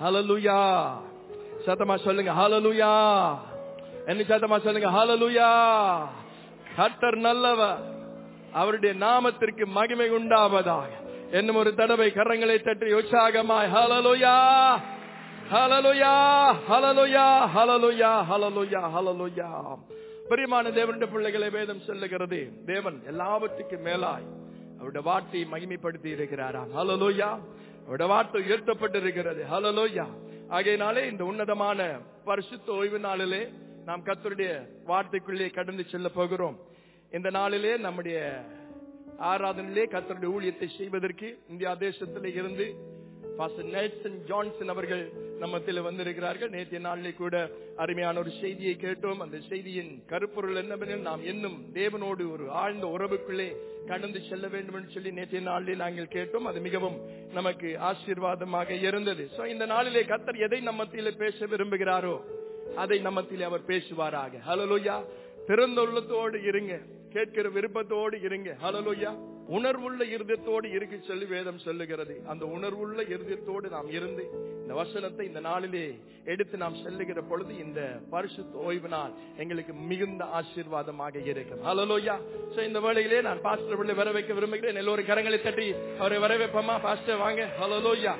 ஹalleluya சத்தமா சொல்லுங்க ஹalleluya என்ன சத்தமா சொல்லுங்க ஹalleluya கர்த்தர் நல்லவர் அவருடைய நாமத்திற்கு மகிமை உண்டாவதாக என்னும் ஒரு தடவை கரங்களை தட்டி உற்சாகமாய் ஹalleluya ஹalleluya ஹalleluya ஹalleluya ஹalleluya ஹalleluya பிரியமான தேவனுடைய பிள்ளைகளை வேதம் சொல்லுகிறது தேவன் எல்லாவற்றுக்கும் மேலாய் அவருடைய வார்த்தையை மகிமைப்படுத்தி இருக்கிறாராம் ஹalleluya அவருடைய வார்த்தை உயர்த்தப்பட்டிருக்கிறது ஹalleluya ஆகையினாலே இந்த உன்னதமான பரிசுத்த ஓய்வு நாளிலே நாம் கர்த்தருடைய வார்த்தைக்குள்ளே கடந்து செல்ல போகிறோம் இந்த நாளிலே நம்முடைய ஆராதனையிலே கர்த்தருடைய ஊழியத்தை செய்வதற்கு இந்தியா தேசத்திலே இருந்து பாஸ்டர் நெல்சன் ஜான்சன் அவர்கள் நம்மத்தில் வந்திருக்கிறார்கள் நேற்றைய நாளிலே கூட அருமையான ஒரு செய்தியை கேட்டோம் அந்த செய்தியின் கருப்பொருள் என்னவெனில் நாம் இன்னும் தேவனோடு ஒரு ஆழ்ந்த உறவுக்குள்ளே கடந்து செல்ல வேண்டும் என்று சொல்லி நேற்றைய நாளிலே நாங்கள் கேட்டோம் அது மிகவும் நமக்கு ஆசீர்வாதமாக இருந்தது சோ இந்த நாளிலே கத்தர் எதை நம்ம மத்தியிலே பேச விரும்புகிறாரோ அதை நம்மத்திலே அவர் பேசுவாராக ஹலலோயா திறந்த உள்ளத்தோடு இருங்க கேட்கிற விருப்பத்தோடு இருங்க ஹலலோயா உணர்வுள்ள இருதயத்தோடு இருக்க சொல்லி வேதம் சொல்லுகிறது அந்த உணர்வுள்ள இருதயத்தோடு நாம் இருந்து இந்த வசனத்தை இந்த நாளிலே எடுத்து நாம் செல்லுகிற பொழுது இந்த பரிசுத்த ஓய்வு நாள் எங்களுக்கு மிகுந்த ஆசீர்வாதமாக இருக்கும் ஹலலோயா சோ இந்த வேளையிலே நான் பாஸ்டர் பிள்ளை வர வைக்க விரும்புகிறேன் எல்லோரும் கரங்களை தட்டி அவரை வரவேற்பமா பாஸ்டர் வாங்க ஹலலோயா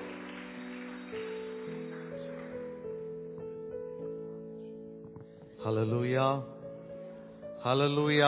ஹalleluya ஹalleluya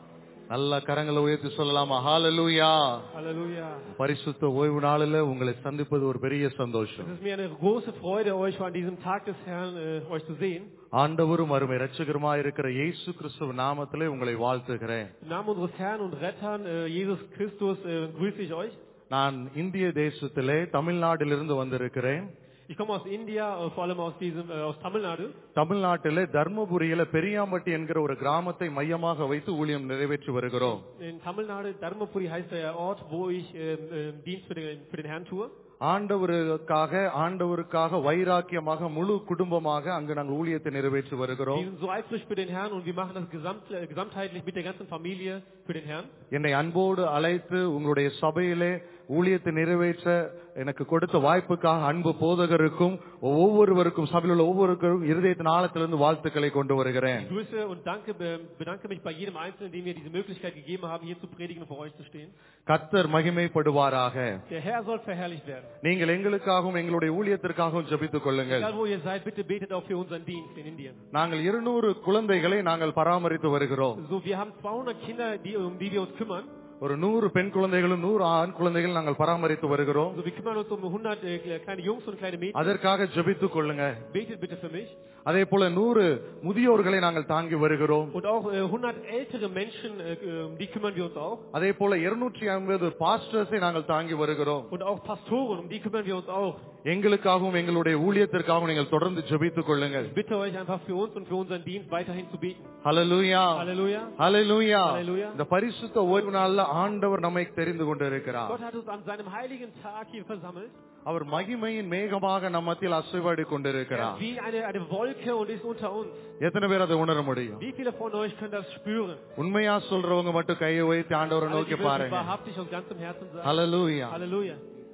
நல்ல கரங்களை உயர்த்தி சொல்லலாமா ஹalleluya Halleluja. பரிசுத்த ஓய்வு நாளில் உங்களை சந்திப்பது ஒரு பெரிய சந்தோஷம் Es ist mir eine große Freude, euch an diesem Tag des Herrn äh, euch zu sehen. ஆண்டவரும் அருமை இரட்சகருமா இருக்கிற இயேசு கிறிஸ்துவ நாமத்திலே உங்களை வாழ்த்துகிறேன் Im Namen unseres Herrn und Rettern, äh, Jesus Christus, äh, grüße ich euch. நான் இந்திய தேசத்திலே தமிழ்நாட்டிலிருந்து வந்திருக்கிறேன் Ich komme aus India, äh, vor allem aus diesem, äh, aus Tamil Nadu. தமிழ்நாட்டிலே தர்மபுரியில பெரியாம்பட்டி என்கிற ஒரு கிராமத்தை மையமாக வைத்து ஊழியம் நிறைவேற்றி வருகிறோம் In Tamil Nadu, Dharmapuri heißt der Ort, wo ich ähm, ähm, Dienst für den, für den Herrn tue. ஆண்டவருக்காக ஆண்டவருக்காக வைராக்கியமாக முழு குடும்பமாக அங்கு நாங்கள் ஊழியத்தை நிறைவேற்றி வருகிறோம் Wir sind so eifrig für den Herrn und wir machen das gesamt, äh, gesamtheitlich mit der ganzen Familie für den Herrn. என்னை அன்போடு அழைத்து உங்களுடைய சபையிலே ஊழியத்தை நிறைவேற்ற எனக்கு கொடுத்த வாய்ப்புக்காக அன்பு போதகருக்கும் ஒவ்வொருவருக்கும் சபையில் உள்ள ஒவ்வொருவருக்கும் இருதயத்தின் ஆழத்திலிருந்து வாழ்த்துக்களை கொண்டு வருகிறேன் Ich grüße und danke, be- bedanke mich bei jedem Einzelnen, dem mir diese Möglichkeit gegeben haben, hier zu predigen und vor euch zu stehen. கத்தர் மகிமைப்படுவாராக Der Herr soll verherrlicht werden. நீங்கள் எங்களுக்காகவும் எங்களுடைய ஊழியத்திற்காகவும் ஜெபித்துக் கொள்ளுங்கள் Egal wo ihr seid, bitte betet auch für unseren Dienst in Indien. நாங்கள் இருநூறு குழந்தைகளை நாங்கள் பராமரித்து வருகிறோம் So, wir haben 200 Kinder, die, um die wir uns kümmern. ஒரு நூறு பெண் குழந்தைகளும் நூறு ஆண் குழந்தைகள் நாங்கள் பராமரித்து வருகிறோம் Also, wir kümmern uns um 100 äh, kleine Jungs und kleine Mädchen. அதற்காக ஜெபித்துக் கொள்ளுங்க Betet bitte für mich. அதே போல நூறு முதியோர்களை நாங்கள் தாங்கி வருகிறோம் Und auch äh, 100 ältere Menschen, äh, äh, um die kümmern wir uns auch. அதே போல இருநூற்றி ஐம்பது பாஸ்டர்ஸை நாங்கள் தாங்கி வருகிறோம் Und auch Pastoren, um die kümmern wir uns auch. எங்களுக்காகவும் எங்களுடைய ஊழியத்திற்காகவும் நீங்கள் தொடர்ந்து ஜெபித்துக் கொள்ளுங்கள் Ich bitte euch einfach für uns und für unseren Dienst weiterhin zu beten. ஹalleluya Halleluja. ஹalleluya Halleluja. இந்த பரிசுத்த ஓய்வு நாள்ல ஆண்டவர் நம்மை தெரிந்து கொண்டிருக்கிறார் Gott hat uns an seinem heiligen Tag hier versammelt. அவர் மகிமையின் மேகமாக நம்ம மத்தியில் அசைவாடி Er கொண்டிருக்கிறார் ist wie eine, eine Wolke und ist unter uns. எத்தனை பேர் அதை உணர முடியும் Wie viele von euch können das spüren? உண்மையா சொல்றவங்க மட்டும் கையை வைத்து ஆண்டவரை Alle, die நோக்கி wirklich பாருங்க wahrhaftig aus ganzem Herzen sagen. ஹalleluya Halleluja.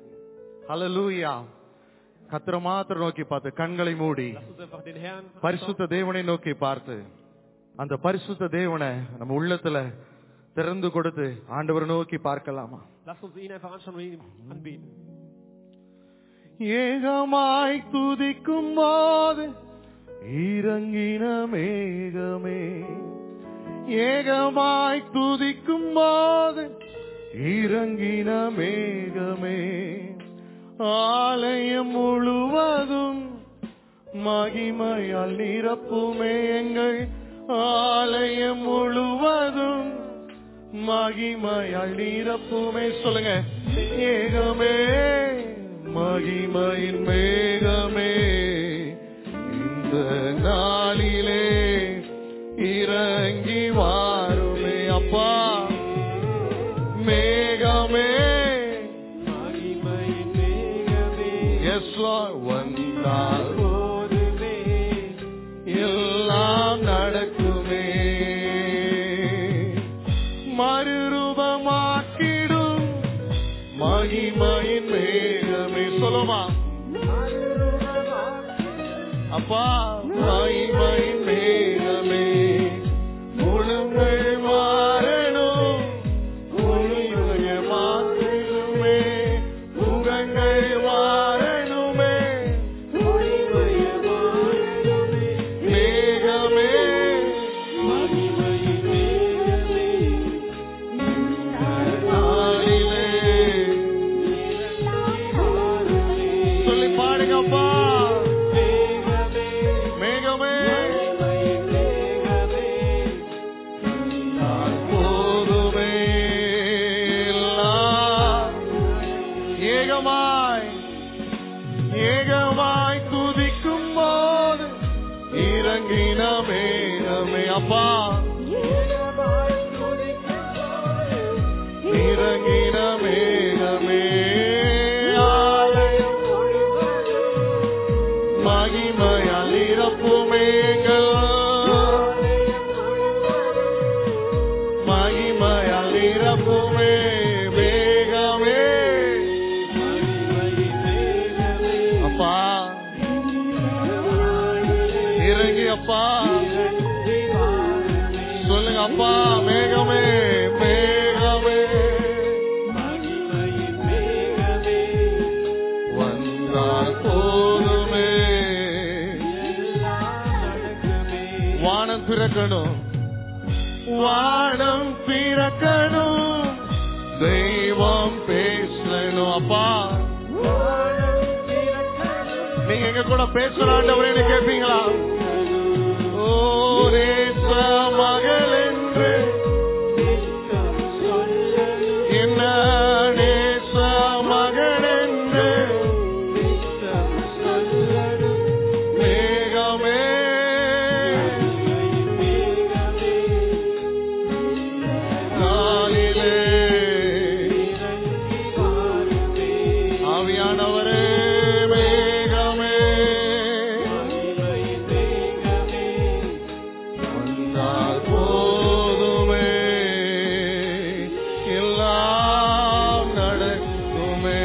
ஹalleluya கத்திர மாத்திர நோக்கி பார்த்து கண்களை மூடி Lasst uns einfach den Herrn anschauen. பரிசுத்த தேவனை நோக்கி பார்த்து அந்த பரிசுத்த தேவனை நம்ம உள்ளத்துல திறந்து கொடுத்து ஆண்டவரை நோக்கி பார்க்கலாமா Lasst uns ihn einfach anschauen und ihn anbeten. ஏகமாய் துதிக்கும் போது இறங்கின மேகமே ஏகமாய் துதிக்கும் போது இறங்கின மேகமே ஆலயம் முழுவதும் மகிமையால் நிரப்புமே எங்கள் ஆலயம் முழுவதும் மகிமையால் நிரப்புமே சொல்லுங்க ஏகமே மகிமையின் மேகமே இந்த நாளிலே இறங்கி வாருமே அப்பா மேகமே மகிமையின் மேகமே, எஸ் வந்தால் போதுமே. எல்லாம் நடக்குமே மறுரூபமாக்கிடும் மகிமையின் மேகமே சொல்லுமா அப்பா மகிமையின் மேகமே முழுங்கள் மாறணும் ஒளியுடைய மாற்றிலுமே முகங்கள் மாறணுமே மேகமே நாளிலே சொல்லி பாடுங்கப்பா மேகமே நான் போதுமே எல்லாம் ஏகமாய் ஏகமாய் துதிக்கும் போது இறங்கின மேகமே அப்பா இறங்கின மேகமே ஆலயம் மகிமையால் இறப்புமேங்கள் மகிமையால் இறப்புமே மேகமே அப்பா இறங்கி அப்பா சொல்லுங்க அப்பா மேகமே மேகமே வந்தால் போதுமே வானம் பிறக்கணும் வானம் பிறக்கணும் தெய்வம் பேசணும் அப்பா நீங்க எங்க கூட பேசுறாண்டவரே கேட்பீங்களா ஓ நேச மகள் என்று என்ன நேச மகள் என்று மேகமே நாளிலே ஆவியானவரே மேகமே வந்தால் போதுமே எல்லாம் நடக்குமே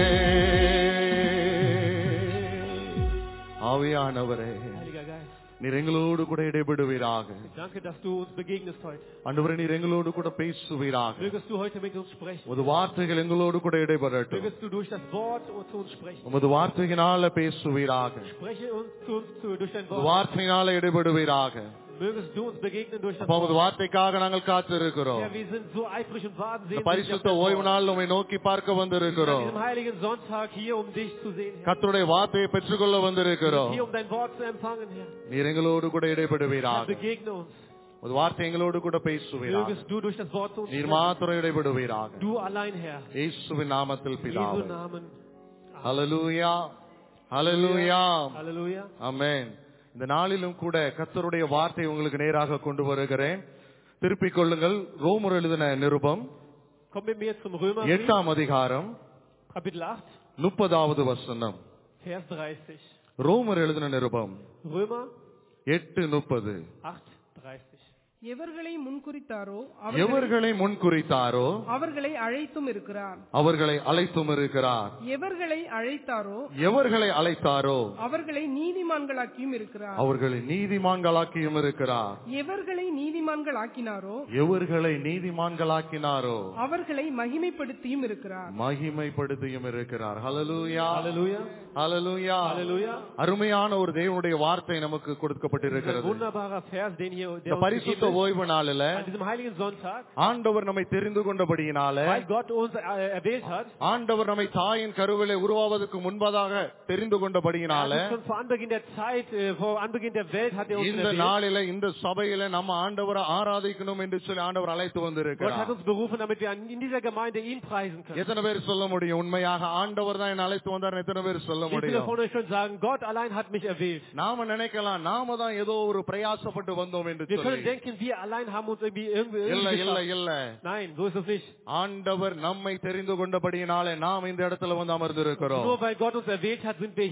ஆவியானவரே Heiliger Geist, நீர் எங்களோடு கூட இடைபடுவீராக ich danke, dass du uns begegnest heute. ஆண்டவரே நீர் எங்களோடு கூட பேசுவீராக Mögest du heute mit uns sprechen. உமது வார்த்தைகள் எங்களோடு கூட இடைபடட்டும் Mögest du durch das Wort zu uns sprechen. உமது வார்த்தையினால பேசுவீராக Spreche uns zu uns zu, durch dein உமது Wort. வார்த்தையினால இடைபடுவீராக Mögest du uns begegnen durch das அப்பா உமது Wort. வார்த்தைக்காக நாங்கள் காத்திருக்கிறோம் Herr, wir sind so eifrig und warten இந்த sehen பரிசுத்த ஓய்வு நாள் உம்மை நோக்கி பார்க்க an வந்திருக்கிறோம் diesem heiligen Sonntag hier, um dich zu sehen, Herr. கர்த்தருடைய வார்த்தையை பெற்றுக்கொள்ள வந்திருக்கிறோம் Hier, um dein Wort zu empfangen, Herr. நீர் எங்களோடு கூட Herr, இடைபடுவீராக begegne uns. உமது வார்த்தை எங்களோடு கூட பேசுவீராக Mögest du durch das Wort zu uns நீர் sprechen. மாத்திரம் இடைபடுவீராக Du allein, Herr. இயேசுவின் நாமத்தில் In Jesu பிதாவே Namen. ஹalleluya ஹalleluya Halleluja. ஆமென் இந்த நாளிலும் கூட கர்த்தருடைய வார்த்தை உங்களுக்கு நேராக கொண்டு வருகிறேன் திருப்பிக் கொள்ளுங்கள் ரோமர் எழுதின நிருபம் Komm mit mir zum Römer, எட்டாம் அதிகாரம் Kapitel 8, முப்பதாவது வசனம் Vers 30. ரோமர் எழுதின நிருபம் Römer எட்டு முப்பது 8, 30. எவர்களை முன்குறித்தாரோ அவர்களை- எவர்களை முன்குறித்தாரோ அவர்களை அழைத்தும் இருக்கிறார் அவர்களை அழைத்தும் இருக்கிறார் எவர்களை அழைத்தாரோ எவர்களை அழைத்தாரோ அவர்களை நீதிமான்களாக்கியும் இருக்கிறார் அவர்களை நீதிமான்களாக்கியும் இருக்கிறார் எவர்களை நீதிமான்களாக்கினாரோ எவர்களை நீதிமான்களாக்கினாரோ அவர்களை மகிமைப்படுத்தியும் இருக்கிறார் மகிமைப்படுத்தியும் இருக்கிறார் ஹalleluya Halleluja. ஹalleluya Halleluja. அருமையான ஒரு தேவனுடைய வார்த்தை நமக்கு Ein கொடுக்கப்பட்டிருக்கிறது wunderbarer Vers, den hier der இந்த uns பரிசுத்த gegeben ist. ஓய்வு நாளில An diesem heiligen Sonntag, ஆண்டவர் நம்மை தெரிந்து கொண்டபடியினால weil Gott uns äh, erwählt hat, ஆண்டவர் நம்மை தாயின் கருவிலே உருவாவதற்கு முன்பதாக தெரிந்து கொண்டபடியினால er hat uns schon vor Anbeginn der Zeit, äh, vor Anbeginn der Welt hat er uns இந்த erwählt. நாளில இந்த சபையில நம்ம ஆண்டவரை ஆராதிக்கணும் என்று சொல்லி ஆண்டவர் அழைத்து Gott hat வந்திருக்கிறார் uns berufen, damit wir in dieser Gemeinde ihn preisen können. எத்தனை பேர் சொல்ல முடியும் உண்மையாக ஆண்டவர் தான் என்னை அழைத்து வந்தார் எத்தனை பேர் சொல்ல Wie viele முடியும் von euch können sagen, Gott allein hat mich erwählt? நாம நினைக்கலாம் நாம தான் ஏதோ ஒரு பிரயாசப்பட்டு வந்தோம் என்று Wir können சொல்லி denken, wir allein haben uns irgendwie irgendwie, இல்ல irgendwie இல்ல geschafft. இல்ல Nein, so ist es nicht. ஆண்டவர் நம்மை தெரிந்து கொண்டபடியினாலே நாம் இந்த இடத்துல வந்து அமர்ந்திருக்கிறோம் Nur weil Gott uns erwählt hat, sind wir hier.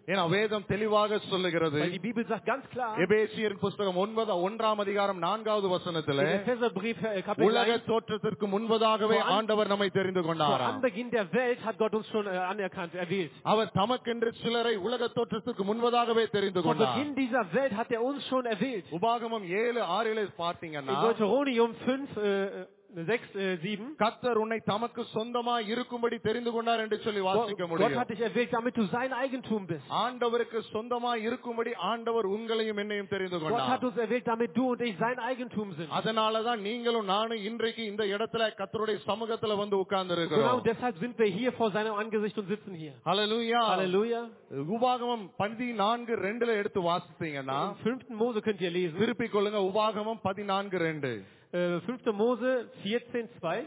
ஏன்னா வேதம் தெளிவாக சொல்லுகிறது Weil die Bibel sagt ganz klar, எபேசியர் புஸ்தகம் ஒன்பது ஒன்றாம் அதிகாரம் நான்காவது வசனத்துல im Epheserbrief äh, Kapitel உலக 1, தோற்றத்திற்கு முன்பதாகவே Vor an- ஆண்டவர் நம்மை தெரிந்து vor கொண்டாராம் Anbeginn der Welt hat Gott uns schon äh, anerkannt, erwählt. அவர் தமக்கென்று சிலரை உலக தோற்றத்திற்கு முன்பதாகவே தெரிந்து Von கொண்டார் Beginn dieser Welt hat er uns schon erwählt. உபாகமம் ஏழு ஆறிலே In பார்த்தீங்கன்னா Deuteronomium 5, äh, 6, äh, 7. கத்தர் உன்னை தமக்கு சொந்தமா இருக்கும்படி தெரிந்து கொண்டார் என்று சொல்லி வாசிக்க Gott, Gott முடியும் hat dich erwählt, damit du sein Eigentum bist. ஆண்டவருக்கு சொந்தமா இருக்கும்படி ஆண்டவர் உங்களையும் என்னையும் தெரிந்து Gott hat கொண்டார் uns erwählt, damit du und ich sein Eigentum sind. அதனாலதான் நீங்களும் நானும் இன்றைக்கு இந்த இடத்துல கத்தருடைய சமூகத்துல வந்து உட்கார்ந்து Genau இருக்கிறோம் deshalb sind wir hier vor seinem Angesicht und sitzen hier. ஹalleluya Halleluja. உபாகமம் பதினான்கு ரெண்டுல எடுத்து வாசித்தீங்கன்னா Im 5. Mose könnt ihr lesen. திருப்பிக் கொள்ளுங்க உபாகமம் பதினான்கு ரெண்டு Äh, 5. Mose 14, 2.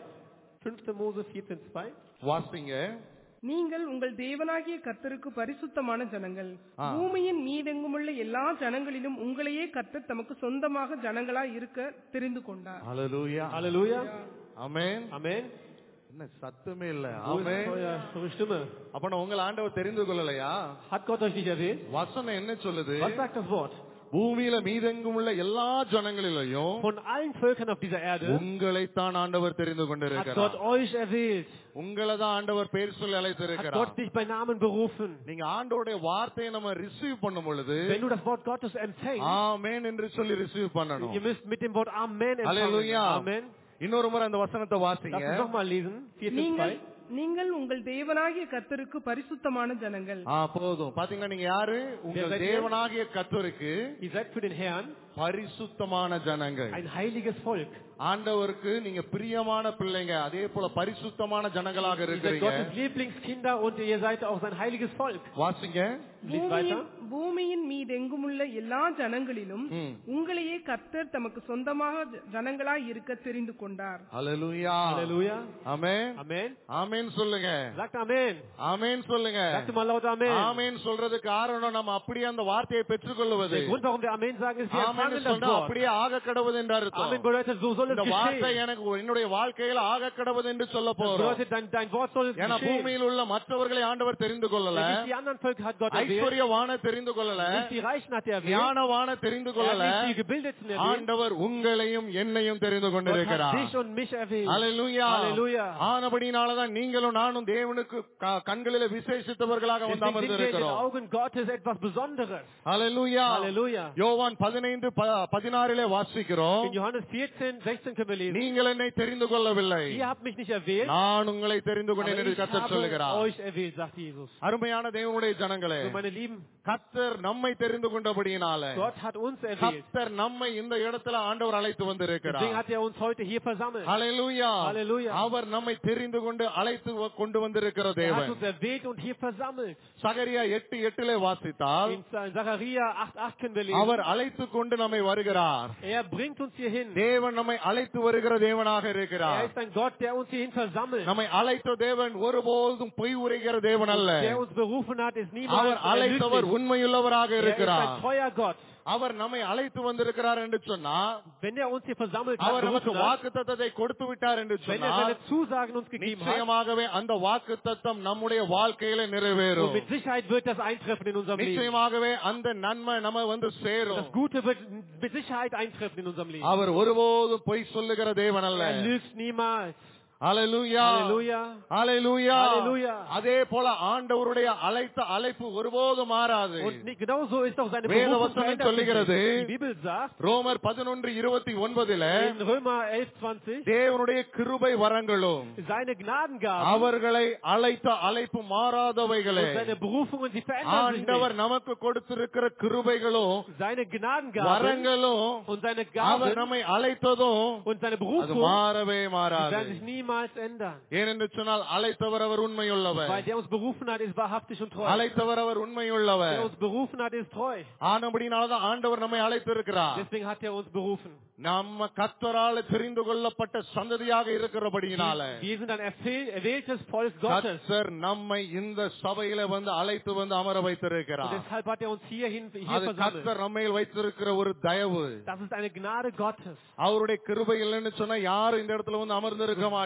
5. Mose 14, 2. வாசிங்க நீங்கள் உங்கள் தேவனாகிய கர்த்தருக்கு பரிசுத்தமான ஜனங்கள் ஆ. பூமியின் மீதெங்குமுள்ள எல்லா ஜனங்களிலும் உங்களையே கர்த்தர் தமக்கு சொந்தமாக ஜனங்களாய் இருக்க தெரிந்து கொண்டார் ஹalleluya Halleluja. ஆமென் Amen. என்ன சத்தமே இல்ல Wo ist ஆமென் euer, eure Stimme? அப்ப நான் உங்கள் ஆண்டவர் தெரிந்து கொள்ளலையா Hat Gott euch nicht erwählt? வசனம் என்ன சொல்லுது Was sagt das Wort? பூமியில மீதெங்கும் உள்ள எல்லா ஜனங்களிலையும் Von allen Völkern auf dieser Erde உங்களைத்தான் ஆண்டவர் தெரிந்து hat கொண்டிருக்கிறார் Gott euch erwählt. உங்களை தான் ஆண்டவர் பேர் சொல்லி Hat அழைத்திருக்கிறார் Gott dich bei Namen berufen. நீங்க ஆண்டவருடைய வார்த்தையை நம்ம ரிசீவ் பண்ணும் பொழுது Wenn du das Wort Gottes empfängst, ஆமென் என்று சொல்லி ரிசீவ் பண்ணணும் ihr müsst mit dem Wort Amen empfangen. Halleluja. Amen. இன்னொரு முறை அந்த வசனத்தை Lass வாசிங்க uns nochmal lesen. 14, நீங்கள் 2. நீங்கள் உங்கள் தேவனாகிய கர்த்தருக்கு பரிசுத்தமான ஜனங்கள் ஆ போதும் பாத்தீங்கன்னா நீங்க யாரு உங்கள் Wer seid ihr? தேவனாகிய கத்தருக்கு Ihr seid für den Herrn பரிசுத்தமான ஜனங்கள் ein heiliges Volk. ஆண்டவருக்கு நீங்க பிரியமான பிள்ளைங்க அதே போல பரிசுத்தமான ஜனங்களாக Ihr seid இருக்கிறீங்க Gottes Lieblingskinder und ihr seid auch sein heiliges Volk. வாசிங்க Lies weiter. பூமியின் பூமியின் மீதெங்குமுள்ள எல்லா ஜனங்களிலும் ம். உங்களையே கர்த்தர் தமக்கு சொந்தமாக ஜ- ஜனங்களாய் இருக்க தெரிந்து கொண்டார் ஹalleluya Halleluja. ஆமென் Amen. ஆமென் சொல்லுங்க Sagt Amen. ஆமென் சொல்லுங்க Sagt mal laut Amen. ஆமென் சொல்றது காரணம் நம்ம அப்படியே அந்த வார்த்தையை பெற்றுக்கொள்வது Der Grund, warum wir Amen sagen, ist, wir ஆமென் empfangen das சொன்னா Wort. அப்படியே ஆக கடவுது என்று அர்த்தம் Amen bedeutet, so soll es இந்த வார்த்தை geschehen. எனக்கு என்னுடைய வாழ்க்கையில ஆக கடவுது என்று சொல்ல Das போறோம் bedeutet, dein, dein Wort soll es ஏன்னா geschehen. பூமியில் உள்ள மற்றவர்களை ஆண்டவர் தெரிந்து கொள்ளல Denn nicht die anderen Völker hat Gott erwählt, ஐஸ்வர்யவான தெரிந்து கொள்ளல nicht die Reichen hat er erwählt, ஞானவான தெரிந்து er கொள்ளல hat nicht die Gebildeten erwählt, ஆண்டவர் உங்களையும் என்னையும் தெரிந்து Gott hat கொண்டிருக்கிறார் dich und mich erwählt. Halleluja. Halleluja. ஆனபடினாலதான் நீங்களும் நானும் தேவனுக்கு க- கண்களிலே விசேஷித்தவர்களாக வந்து Deswegen sind wir in den அமர்ந்திருக்கிறோம் Augen Gottes etwas Besonderes. Halleluja. Halleluja. யோவான் பதினைந்து பதினாறிலே வாசிக்கிறோம் In Johannes 14, 16 können wir lesen, நீங்கள் என்னை தெரிந்து கொள்ளவில்லை ihr habt mich nicht erwählt, நான் உங்களை தெரிந்து aber கொண்டேன் என்று ich கத்தர் habe சொல்லுகிறார் euch erwählt, sagt Jesus. அருமையான தேவனுடைய ஜனங்களே So, meine Lieben, கத்தர் நம்மை தெரிந்து கொண்டபடியினால Gott hat uns erwählt. கத்தர் நம்மை இந்த இடத்துல ஆண்டவர் அழைத்து Deswegen வந்திருக்கிறார் hat er uns heute hier versammelt. ஹalleluya Halleluja. அவர் நம்மை தெரிந்து கொண்டு அழைத்து வ- கொண்டு வந்திருக்கிற Er hat தேவன் uns erwählt und hier versammelt. சகரியா எட்டு எட்டிலே வாசித்தால் In Zachariah 8,8 können wir lesen. அவர் அழைத்து கொண்டு நம்மை வருகிறார் Er bringt uns hier hin. தேவன் நம்மை அழைத்து வருகிற தேவனாக Er இருக்கிறார் ist ein Gott, der uns hierhin versammelt. நம்மை அழைத்த தேவன் ஒருபோதும் பொய் உரைகிற தேவன் அல்ல Der uns berufen hat, ist niemals அவர் அழைத்தவர் erlüglich. உண்மையுள்ளவராக Er ist இருக்கிறார் ein treuer Gott. அவர் நம்மை அழைத்து வந்திருக்கிறார் என்று சொன்னா Wenn er uns hier versammelt hat, அவர் நமக்கு berufen hat, வாக்கு தத்தத்தை கொடுத்து விட்டார் என்று wenn er சொன்னால் seine Zusagen uns gegeben hat, நிச்சயமாகவே அந்த வாக்கு தத்தம் நம்முடைய வாழ்க்கையில நிறைவேறும் und mit Sicherheit wird das eintreffen in unserem Leben. நிச்சயமாகவே அந்த நன்மை நம்ம வந்து சேரும் Das Gute wird mit Sicherheit eintreffen in unserem Leben. அவர் ஒருபோதும் பொய் சொல்லுகிற தேவன் அல்ல Er lügt niemals. ஹalleluya Halleluja. ஹalleluya Halleluja. அதே போல ஆண்டவருடைய அழைத்த அழைப்பு ஒருபோதும் மாறாது Und nicht- genauso ist auch seine வேத Berufung வசனம் verändert sich சொல்லுகிறது. nicht. Die Bibel sagt, ரோமர் பதினொன்று இருபத்தி ஒன்பதுல in Römer 11, 20, தேவனுடைய கிருபை வரங்களும் seine Gnadengaben அவர்களை அழைத்த அழைப்பு மாறாதவைகளே und seine Berufungen, die verändern sich ஆண்டவர் nicht. நமக்கு கொடுத்திருக்கிற கிருபைகளும் Seine Gnadengaben வரங்களும் und seine அவர் Gaben நம்மை அழைத்ததும் und seine அது Berufung மாறவே die மாறாது werden sich niemals ändern. ஏனென்று சொன்னால் அழைத்தவர் அவர் உண்மையுள்ளவர் Weil der uns berufen hat, ist wahrhaftig und treu. அழைத்தவர் அவர் Der உண்மையுள்ளவர் uns berufen hat, ist treu. ஆனபடினாலதான் ஆண்டவர் நம்மை அழைத்திருக்கிறார் Deswegen hat er uns berufen. நம்ம கத்தரால தெரிந்து கொள்ளப்பட்ட சந்ததியாக இருக்கிறபடியினால Wir sind ein erfähl- erwähltes Volk Gottes. கத்தர் நம்மை இந்த சபையில வந்து அழைத்து வந்து அமர Und வைத்திருக்கிறார் deshalb hat er uns hierhin hier அது versammelt. கத்தர் நம்மையில் வைத்திருக்கிற ஒரு தயவு Das ist eine Gnade Gottes. அவருடைய கிருபை இல்லைன்னு சொன்னா யாரும் இந்த இடத்துல வந்து அமர்ந்திருக்க Wenn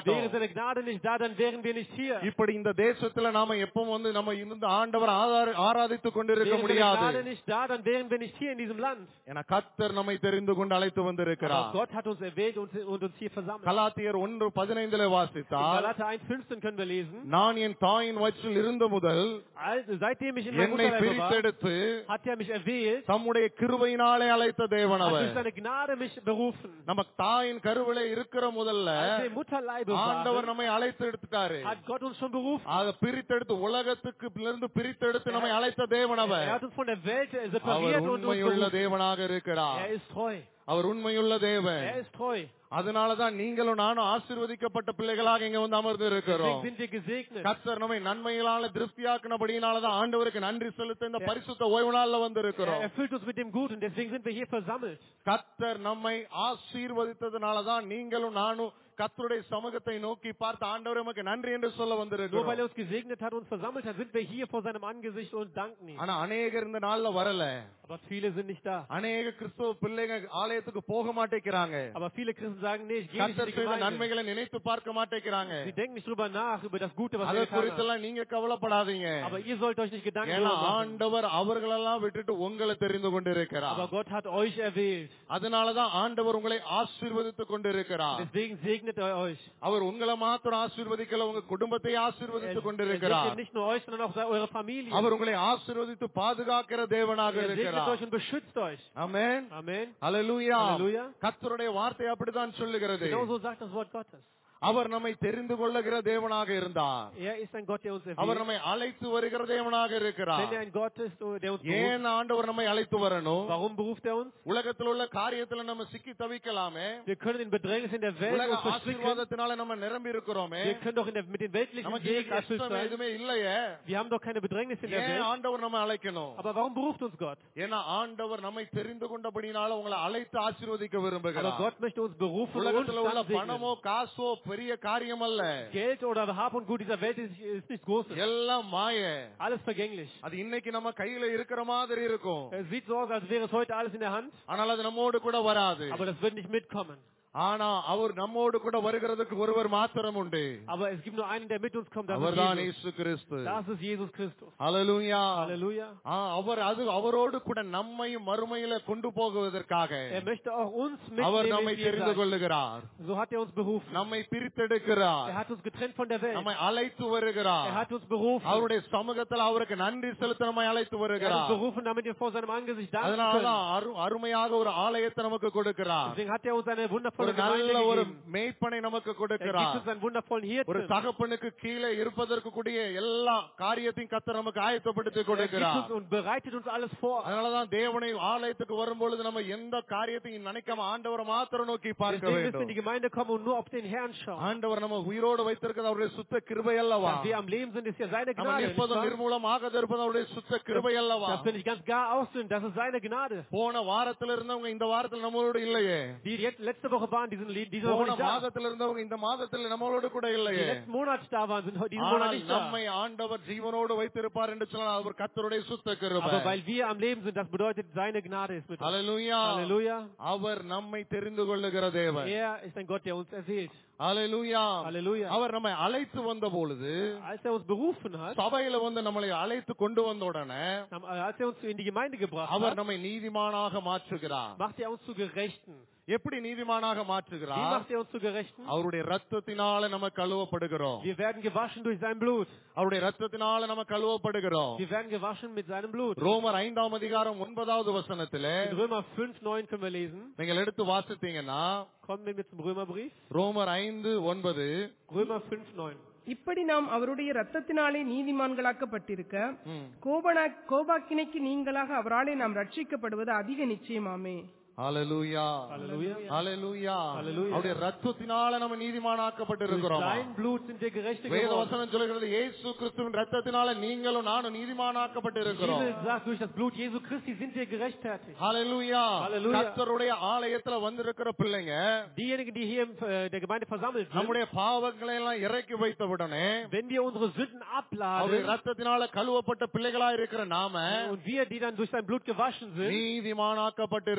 மாட்டோம் seine Gnade nicht da, dann wären wir nicht hier. இப்படி இந்த தேசத்துல நாம எப்பவும் வந்து நம்ம இந்த ஆண்டவர் ஆதார- ஆராதித்துக் கொண்டிருக்க Wäre seine முடியாது Gnade nicht da, dann wären wir nicht hier in diesem Land. என கத்தர் நம்மை தெரிந்து கொண்டு அழைத்து Aber வந்திருக்கிறார் Gott hat uns erwählt und, und uns hier versammelt. கலாத்தியர் ஒன்று பதினைந்துல In வாசித்தால் Galater 1,15 können wir lesen. நான் என் தாயின் வயிற்றில் இருந்த முதல் Also, seitdem ich in meinem என்னை Mutterleib war, பிரித்தெடுத்து hat er mich erwählt, தம்முடைய கிருபையினாலே அழைத்த hat தேவனவர் durch seine Gnade mich berufen. நம்ம தாயின் கருவிலே இருக்கிற முதல்ல Als wir im Mutterleibe ஆண்டவர் waren, நம்மை அழைத்து எடுத்துட்டாரு hat Gott uns schon berufen. அதை பிரித்தெடுத்து உலகத்துக்கு இருந்து பிரித்தெடுத்து நம்மை அழைத்த தேவனவர் Er hat uns von der Welt அவர் separiert und uns உண்மையுள்ள berufen. தேவனாக இருக்கிறார் Er ist treu. அவர் உண்மையுள்ள தேவன் Er ist treu. அதனாலதான் நீங்களும் நானும் ஆசீர்வதிக்கப்பட்ட பிள்ளைகளாக இங்க வந்து அமர்ந்து Deswegen இருக்கிறோம் sind wir gesegnet. கர்த்தர் நம்மை நன்மைகளால திருப்தியாக்கினபடியினாலதான் ஆண்டவருக்கு நன்றி செலுத்த இந்த பரிசுத்த ஓய்வு நாள்ல வந்து Er இருக்கிறோம் erfüllt uns mit dem Guten, deswegen sind wir hier versammelt. கர்த்தர் நம்மை ஆசீர்வதித்ததுனாலதான் நீங்களும் நானும் கர்த்தருடைய சமூகத்தை நோக்கி பார்த்து ஆண்டவர் நமக்கு நன்றி என்று சொல்ல Nur weil வந்திருக்கிறோம் er uns gesegnet hat und versammelt hat, sind wir hier vor seinem Angesicht und danken ihm. ஆனா அநேகர் இந்த நாள்ல வரல Aber viele sind nicht da. அநேக கிறிஸ்தவ பிள்ளைங்க ஆலயத்துக்கு போக மாட்டேங்கிறாங்க Aber viele Christen sagen, nee, ich gehe nicht in கர்த்தர் die செய்த Gemeinde. நன்மைகளை நினைத்து பார்க்க மாட்டேங்கிறாங்க Sie denken nicht drüber nach, über das Gute, was அதை er getan hat. குறித்தெல்லாம் நீங்க கவலைப்படாதீங்க Aber ihr sollt euch nicht Gedanken ஏன்னா darüber machen. ஆண்டவர் அவர்களெல்லாம் விட்டுட்டு உங்களை தெரிந்து கொண்டிருக்கிறார் Aber Gott hat euch erwählt. அதனாலதான் ஆண்டவர் உங்களை ஆசீர்வதித்துக் கொண்டிருக்கிறார் Deswegen segnet er euch. அவர் உங்களை மாத்திரம் ஆசீர்வதிக்கல உங்க குடும்பத்தை Er, ஆசீர்வதித்துக் er கொண்டிருக்கிறார் segnet nicht nur euch, sondern auch eure Familie. அவர் உங்களை ஆசீர்வதித்து பாதுகாக்கிற தேவனாக Er segnet இருக்கிறார் euch und beschützt euch. ஆமென் Amen. ஹalleluya Hallelujah. கர்த்தருடைய வார்த்தை அப்படித்தான் சொல்லுகிறது Genau so sagt das Wort Gottes. அவர் நம்மை தெரிந்து கொள்ளுகிற தேவனாக இருந்தார் Er ist ein Gott, der uns அவர் erwählt. நம்மை அழைத்து வருகிற தேவனாக Wenn er இருக்கிறார் ein Gott ist, der uns beruft, ஏன் ஆண்டவர் நம்மை அழைத்து வரணும் warum beruft er uns? உலகத்தில் உள்ள காரியத்துல நம்ம சிக்கி தவிக்கலாமே Wir können in Bedrängnis in der Welt உலக uns verstricken. ஆசீர்வாதத்தினால நம்ம நிரம்பி இருக்கிறோமே Wir können doch in der, mit den weltlichen நமக்கு Segen erfüllt கஷ்டம் sein. எதுவுமே இல்லையே Wir haben doch keine Bedrängnis in der ஏன் Welt. ஆண்டவர் நம்ம அழைக்கணும் Aber warum beruft uns Gott? ஏன்னா ஆண்டவர் நம்மை தெரிந்து கொண்டபடினால உங்களை அழைத்து ஆசீர்வதிக்க Aber விரும்புகிறார் Gott möchte uns berufen und uns உலகத்துல உள்ள dann segnen. பணமோ காசோ பெரிய காரியம் அல்ல Geld oder Hab und Gut dieser Welt ist, ist nichts Großes. எல்லாம் மாய Alles vergänglich. அது இன்னைக்கு நம்ம கையில இருக்கிற மாதிரி இருக்கும் Es sieht so aus, als wäre es heute alles in der Hand, ஆனால் அது நம்மோடு கூட வராது aber das wird nicht mitkommen. ஆனா அவர் நம்மோடு கூட வருகிறதுக்கு ஒருவர் மாத்திரம் உண்டு Aber es gibt nur einen, der mit uns kommt, das அவர்தான் ist Jesus. இயேசு கிறிஸ்து Das ist Jesus Christus. ஹalleluya Halleluja. ஆ, அவர் அது அவரோடு கூட நம்மையும் மறுமையில கொண்டு போகுவதற்காக Er möchte auch uns அவர் mitnehmen நம்மை in தெரிந்து Jenseits. கொள்ளுகிறார் So hat er uns berufen. நம்மை பிரித்தெடுக்கிறார் Er hat uns getrennt von der Welt. நம்மை அழைத்து Er வருகிறார் hat uns berufen. அவருடைய சமூகத்தில் அவருக்கு நன்றி செலுத்த நம்மை அழைத்து Er hat uns வருகிறார் berufen, damit wir vor seinem Angesicht danken können. அதனாலதான் அரு- அருமையாக ஒரு ஆலயத்தை நமக்கு கொடுக்கிறார் Deswegen hat er uns eine ஒரு wundervolle Gemeinde நல்ல ஒரு gegeben. மேய்ப்பனை நமக்கு Er gibt கொடுக்கிறார் uns einen wundervollen ஒரு Hirten. தகப்பனுக்கு கீழே இருப்பதற்கு கூடிய எல்லா காரியத்தையும் கத்தர் நமக்கு ஆயத்தப்படுத்தி Er gibt கொடுக்கிறார் uns und bereitet uns alles vor. அதனாலதான் தேவனை ஆலயத்துக்கு வரும்பொழுது நம்ம எந்த காரியத்தையும் நினைக்காம ஆண்டவரை மாத்திரம் நோக்கி பார்க்க Deswegen müssen wir in வேண்டும் die Gemeinde kommen und nur auf den Herrn schauen. ஆண்டவர் நம்ம உயிரோடு வைத்திருக்கிறது அவருடைய சுத்த கிருபை அல்லவா Dass wir am Leben sind, ist ja seine நம்ம Gnade. nicht நிற்பதும் wahr? நிர்மூலமாக இருப்பது அவருடைய சுத்த கிருபை அல்லவா Dass wir nicht ganz gar aus sind, das ist seine Gnade. போன வாரத்துல இருந்தவங்க இந்த வாரத்துல நம்மளோட இல்லையே Die jetzt letzte Woche waren, die sind die- diese Woche போன nicht da. மாதத்துல இருந்தவங்க இந்த மாதத்துல நம்மளோட கூட Die இல்லையே letzten Monate da waren, sind heute diesen Monat ஆனால் nicht da. நம்மை ஆண்டவர் ஜீவனோடு வைத்திருப்பார் என்று சொன்னால் அவர் கத்தருடைய சுத்த கிருபை Aber weil wir am Leben sind, das bedeutet, seine Gnade ist mit uns. Hallelujah Halleluja. அவர் நம்மை தெரிந்து கொள்ளுகிற தேவன் Er ist ein Gott, der uns erwählt. ஹalleluya Halleluja. அவர் நம்மை அழைத்து வந்த பொழுது Als er uns berufen hat, சபையில வந்து நம்மளை அழைத்து கொண்டு வந்த உடனே am- als er uns in die Gemeinde gebracht our hat, நம்மை நீதிமானாக மாற்றுகிறார் macht er uns zu Gerechten. எப்படி நீதிமானாக Wie மாற்றுகிறார் macht er uns zu Gerechten? அவருடைய ரத்தத்தினால நம்ம கழுவப்படுகிறோம் Wir werden gewaschen durch sein Blut. அவருடைய ரத்தத்தினால நம்ம கழுவப்படுகிறோம் Wir werden gewaschen mit seinem Blut. ரோமர் ஐந்தாம் அதிகாரம் ஒன்பதாவது வசனத்திலே In Römer 5, 9 können wir lesen. நீங்கள் எடுத்து வாசித்தீங்கன்னா Kommen wir mit zum Römerbrief. ரோமர் ஐந்து ஒன்பது Römer 5, 9. இப்படி நாம் அவருடைய ரத்தத்தினாலே நீதிமான்களாக்கப்பட்டிருக்க ம். கோபனா கோபாக்கினைக்கு நீங்களாக அவராலே நாம் ரட்சிக்கப்படுவது அதிக நிச்சயமாமே ஹalleluya Halleluja. ஹalleluya Hallelujah. அவருடைய ரத்தத்தினால நம்ம Durch நீதிமானாக்கப்பட்டிருக்கிறோம் sein Blut sind wir gerechte வேத geworden. வசனம் சொல்கிறது இயேசு கிறிஸ்துவின் ரத்தத்தினால நீங்களும் நானும் Die நீதிமானாக்கப்பட்டிருக்கிறோம் Bibel sagt, durch das Blut Jesu Christi sind wir gerechtfertigt. ஹalleluya Hallelujah. கர்த்தருடைய ஆலயத்துல வந்திருக்கிற பிள்ளைங்க Diejenigen, die hier in äh, der Gemeinde versammelt sind, நம்முடைய பாவங்களை எல்லாம் இறக்கி வைத்த உடனே wenn wir unsere Sünden அவருடைய abladen ரத்தத்தினால கழுவப்பட்ட பிள்ளைகளா இருக்கிற நாம und wir, die dann durch sein Blut gewaschen sind, நீதிமானாக்கப்பட்டிருக்கிறோம்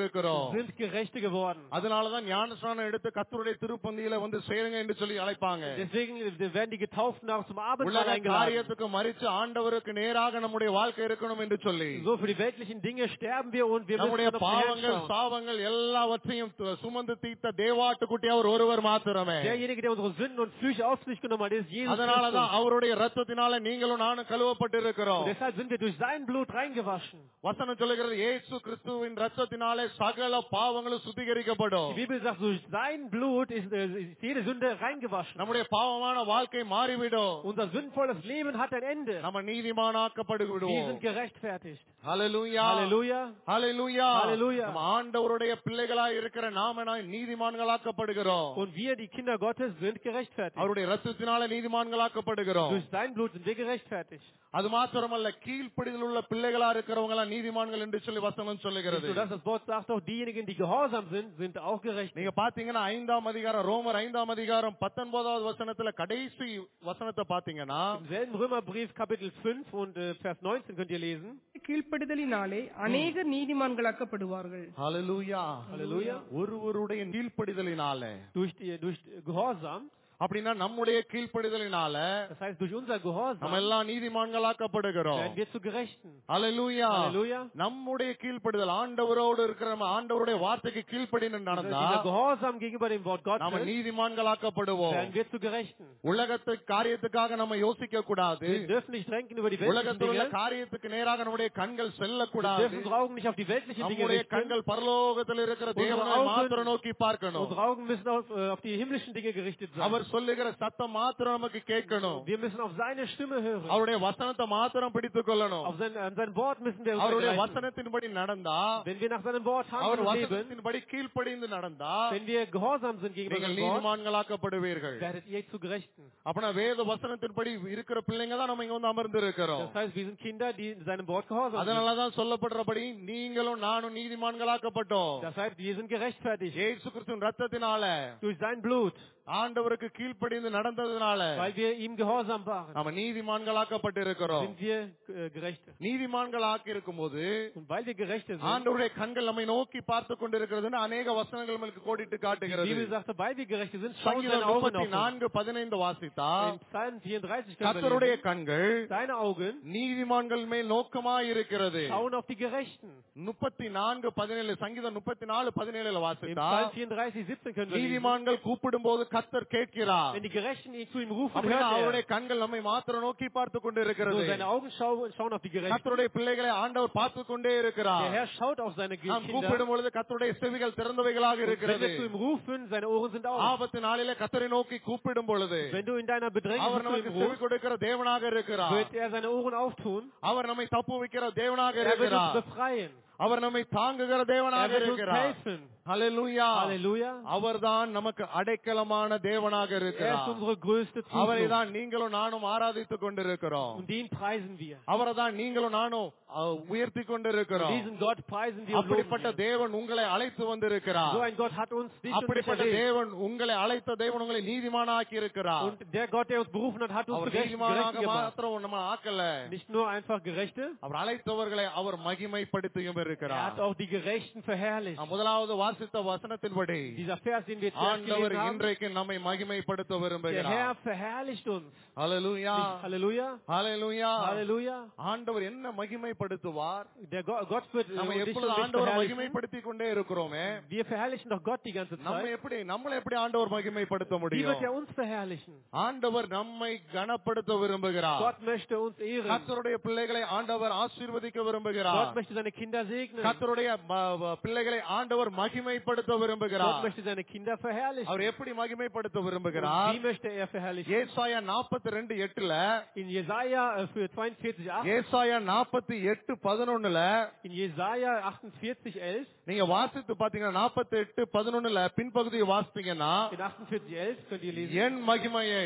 sind Gerechte geworden. அதனாலதான் ஞானஸ்நானம் எடுத்து கத்தருடைய திருப்பந்தியில வந்து சேருங்க என்று சொல்லி அழைப்பாங்க Deswegen werden die Getauften auch zum Abendmahl உலக eingeladen. காரியத்துக்கு மறிச்சு ஆண்டவருக்கு நேராக நம்முடைய வாழ்க்கை இருக்கணும் என்று சொல்லி So für die weltlichen Dinge sterben wir und wir müssen நம்முடைய auf den Herrn பாவங்கள் schauen. சாபங்கள் எல்லாவற்றையும் து- சுமந்து தீர்த்த தேவாட்டுக்குட்டி அவர் ஒருவர் மாத்திரமே Derjenige, der unsere Sünden und Flüche auf sich genommen hat, ist Jesus அதனாலதான் Christus. அவருடைய ரத்தத்தினால நீங்களும் நானும் கழுவப்பட்டிருக்கிறோம் Und deshalb sind wir durch sein Blut reingewaschen. வசனம் சொல்லுகிறது இயேசு கிறிஸ்துவின் ரத்தத்தினாலே சகல பாவங்களும் சுத்திகரிக்கப்படும் Die Bibel sagt, durch sein Blut ist, äh, ist jede Sünde reingewaschen. நம்முடைய பாவமான வாழ்க்கை மாறிவிடும் Unser sündvolles Leben hat ein Ende. நம்ம நீதிமானாக்கப்படு Wir விடுவோம் sind gerechtfertigt. ஹalleluya Halleluja. ஹalleluya Halleluja. நம்ம ஆண்டவருடைய பிள்ளைகளாய் இருக்கிற நாம நான் நீதிமான்களாக்கப்படுகிறோம் Und wir, die Kinder Gottes, sind gerechtfertigt. அவருடைய ரத்தத்தினால நீதிமான்களாக்கப்படுகிறோம் Durch sein Blut sind wir gerechtfertigt. அது மாத்திரமல்ல கீழ்ப்படிதல் உள்ள பிள்ளைகளா இருக்கிறவங்க எல்லாம் நீதிமான்கள் என்று சொல்லி வசனம் Nicht சொல்லுகிறது nur das, das Wort sagt auch, diejenigen, die gehorsam sind, sind auch gerecht. நீங்க பாத்தீங்கன்னா ஐந்தாம் அதிகாரம் ரோமர் ஐந்தாம் அதிகாரம் பத்தொன்பதாவது வசனத்துல கடைசி வசனத்தை பாத்தீங்கன்னா Im selben Römerbrief Kapitel 5 und äh, Vers 19 könnt ihr lesen. கீழ்ப்படிதலினாலே அநேகர் நீதிமான்களாக்கப்படுவார்கள் ஹalleluya Hallelujah. ஒருவருடைய கீழ்ப்படிதலினால Durch, die, durch Gehorsam, அப்படின்னா நம்முடைய கீழ்ப்படிதலினால das heißt durch unser நம்ம Gehorsam, எல்லாம் நீதிமான்களாக்கப்படுகிறோம் werden wir zu Gerechten. ஹalleluya Halleluja. நம்முடைய கீழ்ப்படிதல் ஆண்டவரோடு இருக்கிற நம்ம ஆண்டவருடைய வார்த்தைக்கு கீழ்ப்படின்னு நடந்தா Dieser Gehorsam gegenüber dem Wort நாம Gottes, நீதிமான்களாக்கப்படுவோம் werden wir zu Gerechten. உலகத்து காரியத்துக்காக நம்ம யோசிக்க கூடாது Wir dürfen nicht denken über die weltlichen உலகத்தில் உள்ள Dinge. காரியத்துக்கு நேராக நம்முடைய கண்கள் Wir செல்லக்கூடாது dürfen unsere Augen nicht auf die weltlichen Dinge நம்முடைய richten. கண்கள் பரலோகத்தில் இருக்கிற Unsere தேவனை Augen- மாத்திரம் நோக்கி பார்க்கணும் Unsere Augen müssen auf, äh, auf die himmlischen Dinge gerichtet sein. அவர் சொல்லுகிற சத்தம் மாத்திரம் நமக்கு கேட்கணும் Wir müssen auf seine Stimme hören. அவருடைய வசனத்தை மாத்திரம் பிடித்துக் கொள்ளணும் Auf sein, an sein Wort müssen wir uns அவருடைய ergreifen. வசனத்தின்படி நடந்தா Wenn wir nach seinem Wort அவர் handeln und leben, வசனத்தின்படி கீழ்ப்படிந்து நடந்தா wenn wir gehorsam sind gegenüber நீங்கள் dem Wort, நீதிமான்களாக்கப்படுவீர்கள் werdet ihr zu Gerechten. அப்படின்னா வேத வசனத்தின்படி இருக்கிற பிள்ளைங்க தான் நம்ம இங்க வந்து அமர்ந்து இருக்கிறோம் Das heißt, wir sind Kinder, die in seinem Wort gehorsam sind. அதனாலதான் சொல்லப்படுறபடி நீங்களும் நானும் நீதிமான்களாக்கப்பட்டோம் Das heißt, wir sind gerechtfertigt இயேசு கிறிஸ்துவின் ரத்தத்தினால durch sein Blut, ஆண்டவருக்கு கீழ்ப்படிந்து நடந்ததுனால weil wir ihm gehorsam waren. நம்ம நீதிமான்களாக்கப்பட்டு இருக்கிறோம் Sind wir äh, Gerechte. நீதிமான்களாக்கி இருக்கும்போது Und weil wir Gerechte sind, ஆண்டவருடைய கண்கள் நம்மை நோக்கி பார்த்து கொண்டிருக்கிறதுன்னு அநேக வசனங்கள் நம்மளுக்கு கோடிட்டு die காட்டுகிறது Bibel sagt, weil wir Gerechte sind, schauen சங்கீதம் seine Augen முப்பத்தி auf uns. நான்கு பதினைந்து வாசித்தா In Psalm 34 können wir கர்த்தருடைய lesen, கண்கள் deine Augen நீதிமான்கள் மேல் நோக்கமாய் இருக்கிறது schauen auf die Gerechten. முப்பத்தி நான்கு பதினேழு சங்கீதம் முப்பத்தி நாலு பதினேழுல Im வாசித்தா Psalm 34, 17 können wir lesen, நீதிமான்கள் கூப்பிடும் போது கத்தர் கேட்கிறார் wenn die Gerechten ihn zu ihm rufen, அப்படின்னா hört அவருடைய er. கண்கள் நம்மை மாத்திரம் நோக்கி பார்த்து கொண்டு இருக்கிறது So, seine Augen schauen, schauen auf die Gerechten. கத்தருடைய பிள்ளைகளை ஆண்டவர் பார்த்து கொண்டே Der இருக்கிறார் Herr schaut auf seine நாம் Kinder. கூப்பிடும் பொழுது கத்தருடைய செவிகள் திறந்தவைகளாக Und wenn இருக்கிறது wir zu ihm rufen, seine Ohren sind auf. ஆபத்து நாளிலே கத்தரை நோக்கி கூப்பிடும் பொழுது Wenn du in deiner Bedrängnis our zu நமக்கு ihm செவி rufst, கொடுக்கிற தேவனாக இருக்கிறார் wird er seine Ohren auftun. அவர் நம்மை தப்பு வைக்கிற தேவனாக Er wird uns இருக்கிறார் befreien. அவர் நம்மை தாங்குகிற Er தேவனாக wird uns இருக்கிறார் helfen. ஹalleluya Halleluja. அவர்தான் நமக்கு அடைக்கலமான தேவனாக Er ist இருக்கிறார் unsere größte அவரை Zuflucht. தான் நீங்களும் நானும் ஆராதித்துக் கொண்டிருக்கிறோம் Und den preisen wir. அவரை தான் நீங்களும் நானும் அஹ், உயர்த்தி கொண்டிருக்கிறோம் Diesen Gott preisen wir und loben அப்படிப்பட்ட wir. தேவன் உங்களை அழைத்து வந்திருக்கிறார் So ein Gott hat uns dich und mich அப்படிப்பட்ட erwählt. தேவன் உங்களை அழைத்த தேவன் உங்களை நீதிமானாக்கி இருக்கிறார் Und der Gott, der uns berufen hat, hat uns அவர் zu Gerechten நீதிமானாக Gerechten gemacht. மாத்திரம் நம்ம ஆக்கல Nicht nur einfach Gerechte, அவர் அழைத்தவர்களை அவர் மகிமைப்படுத்தியும் er இருக்கிறார் hat auch die Gerechten verherrlicht. நாம் முதலாவது வாசித்த வசனத்தின்படி Dieser Vers, den wir zuerst ஆண்டவர் gelesen haben, இன்றைக்கு நம்மை மகிமைப்படுத்த der விரும்புகிறார் Herr verherrlicht uns. ஹalleluya Nicht Halleluja, ஹalleluya Halleluja. ஆண்டவர் என்ன மகிமைப்படுத்துவார் Der Go- Gott wird äh, நம்ம dich und எப்பொழுது mich ஆண்டவரை verherrlichen. மகிமைப்படுத்திக் கொண்டே இருக்கிறோமே Wir verherrlichen doch Gott die ganze நம்ம Zeit. எப்படி நம்மளை எப்படி ஆண்டவர் மகிமைப்படுத்த Wie wird er முடியும் uns verherrlichen? ஆண்டவர் நம்மை கனப்படுத்த விரும்புகிறார் Gott möchte uns ehren. கர்த்தருடைய பிள்ளைகளை ஆண்டவர் ஆசீர்வதிக்க விரும்புகிறார் Gott möchte seine Kinder segnen. கர்த்தருடைய ம- ம- பிள்ளைகளை ஆண்டவர் மகிமைப்படுத்த Gott விரும்புகிறார் möchte seine Kinder verherrlichen. அவர் எப்படி மகிமைப்படுத்த Und விரும்புகிறார் Wie möchte er verherrlichen? ஏசாயா நாற்பத்தி ரெண்டு எட்டுல In Jesaja äh, für 42, 8, ஏசாயா நாற்பத்தி எட்டு பதினொன்னுல in Jesaja 48, 11, நீங்க வாசித்து பாத்தீங்கன்னா நாற்பத்தி எட்டு பதினொன்னுல பின்பகுதியை வாசித்தீங்கன்னா in 48, 11 könnt ihr lesen. என் மகிமையை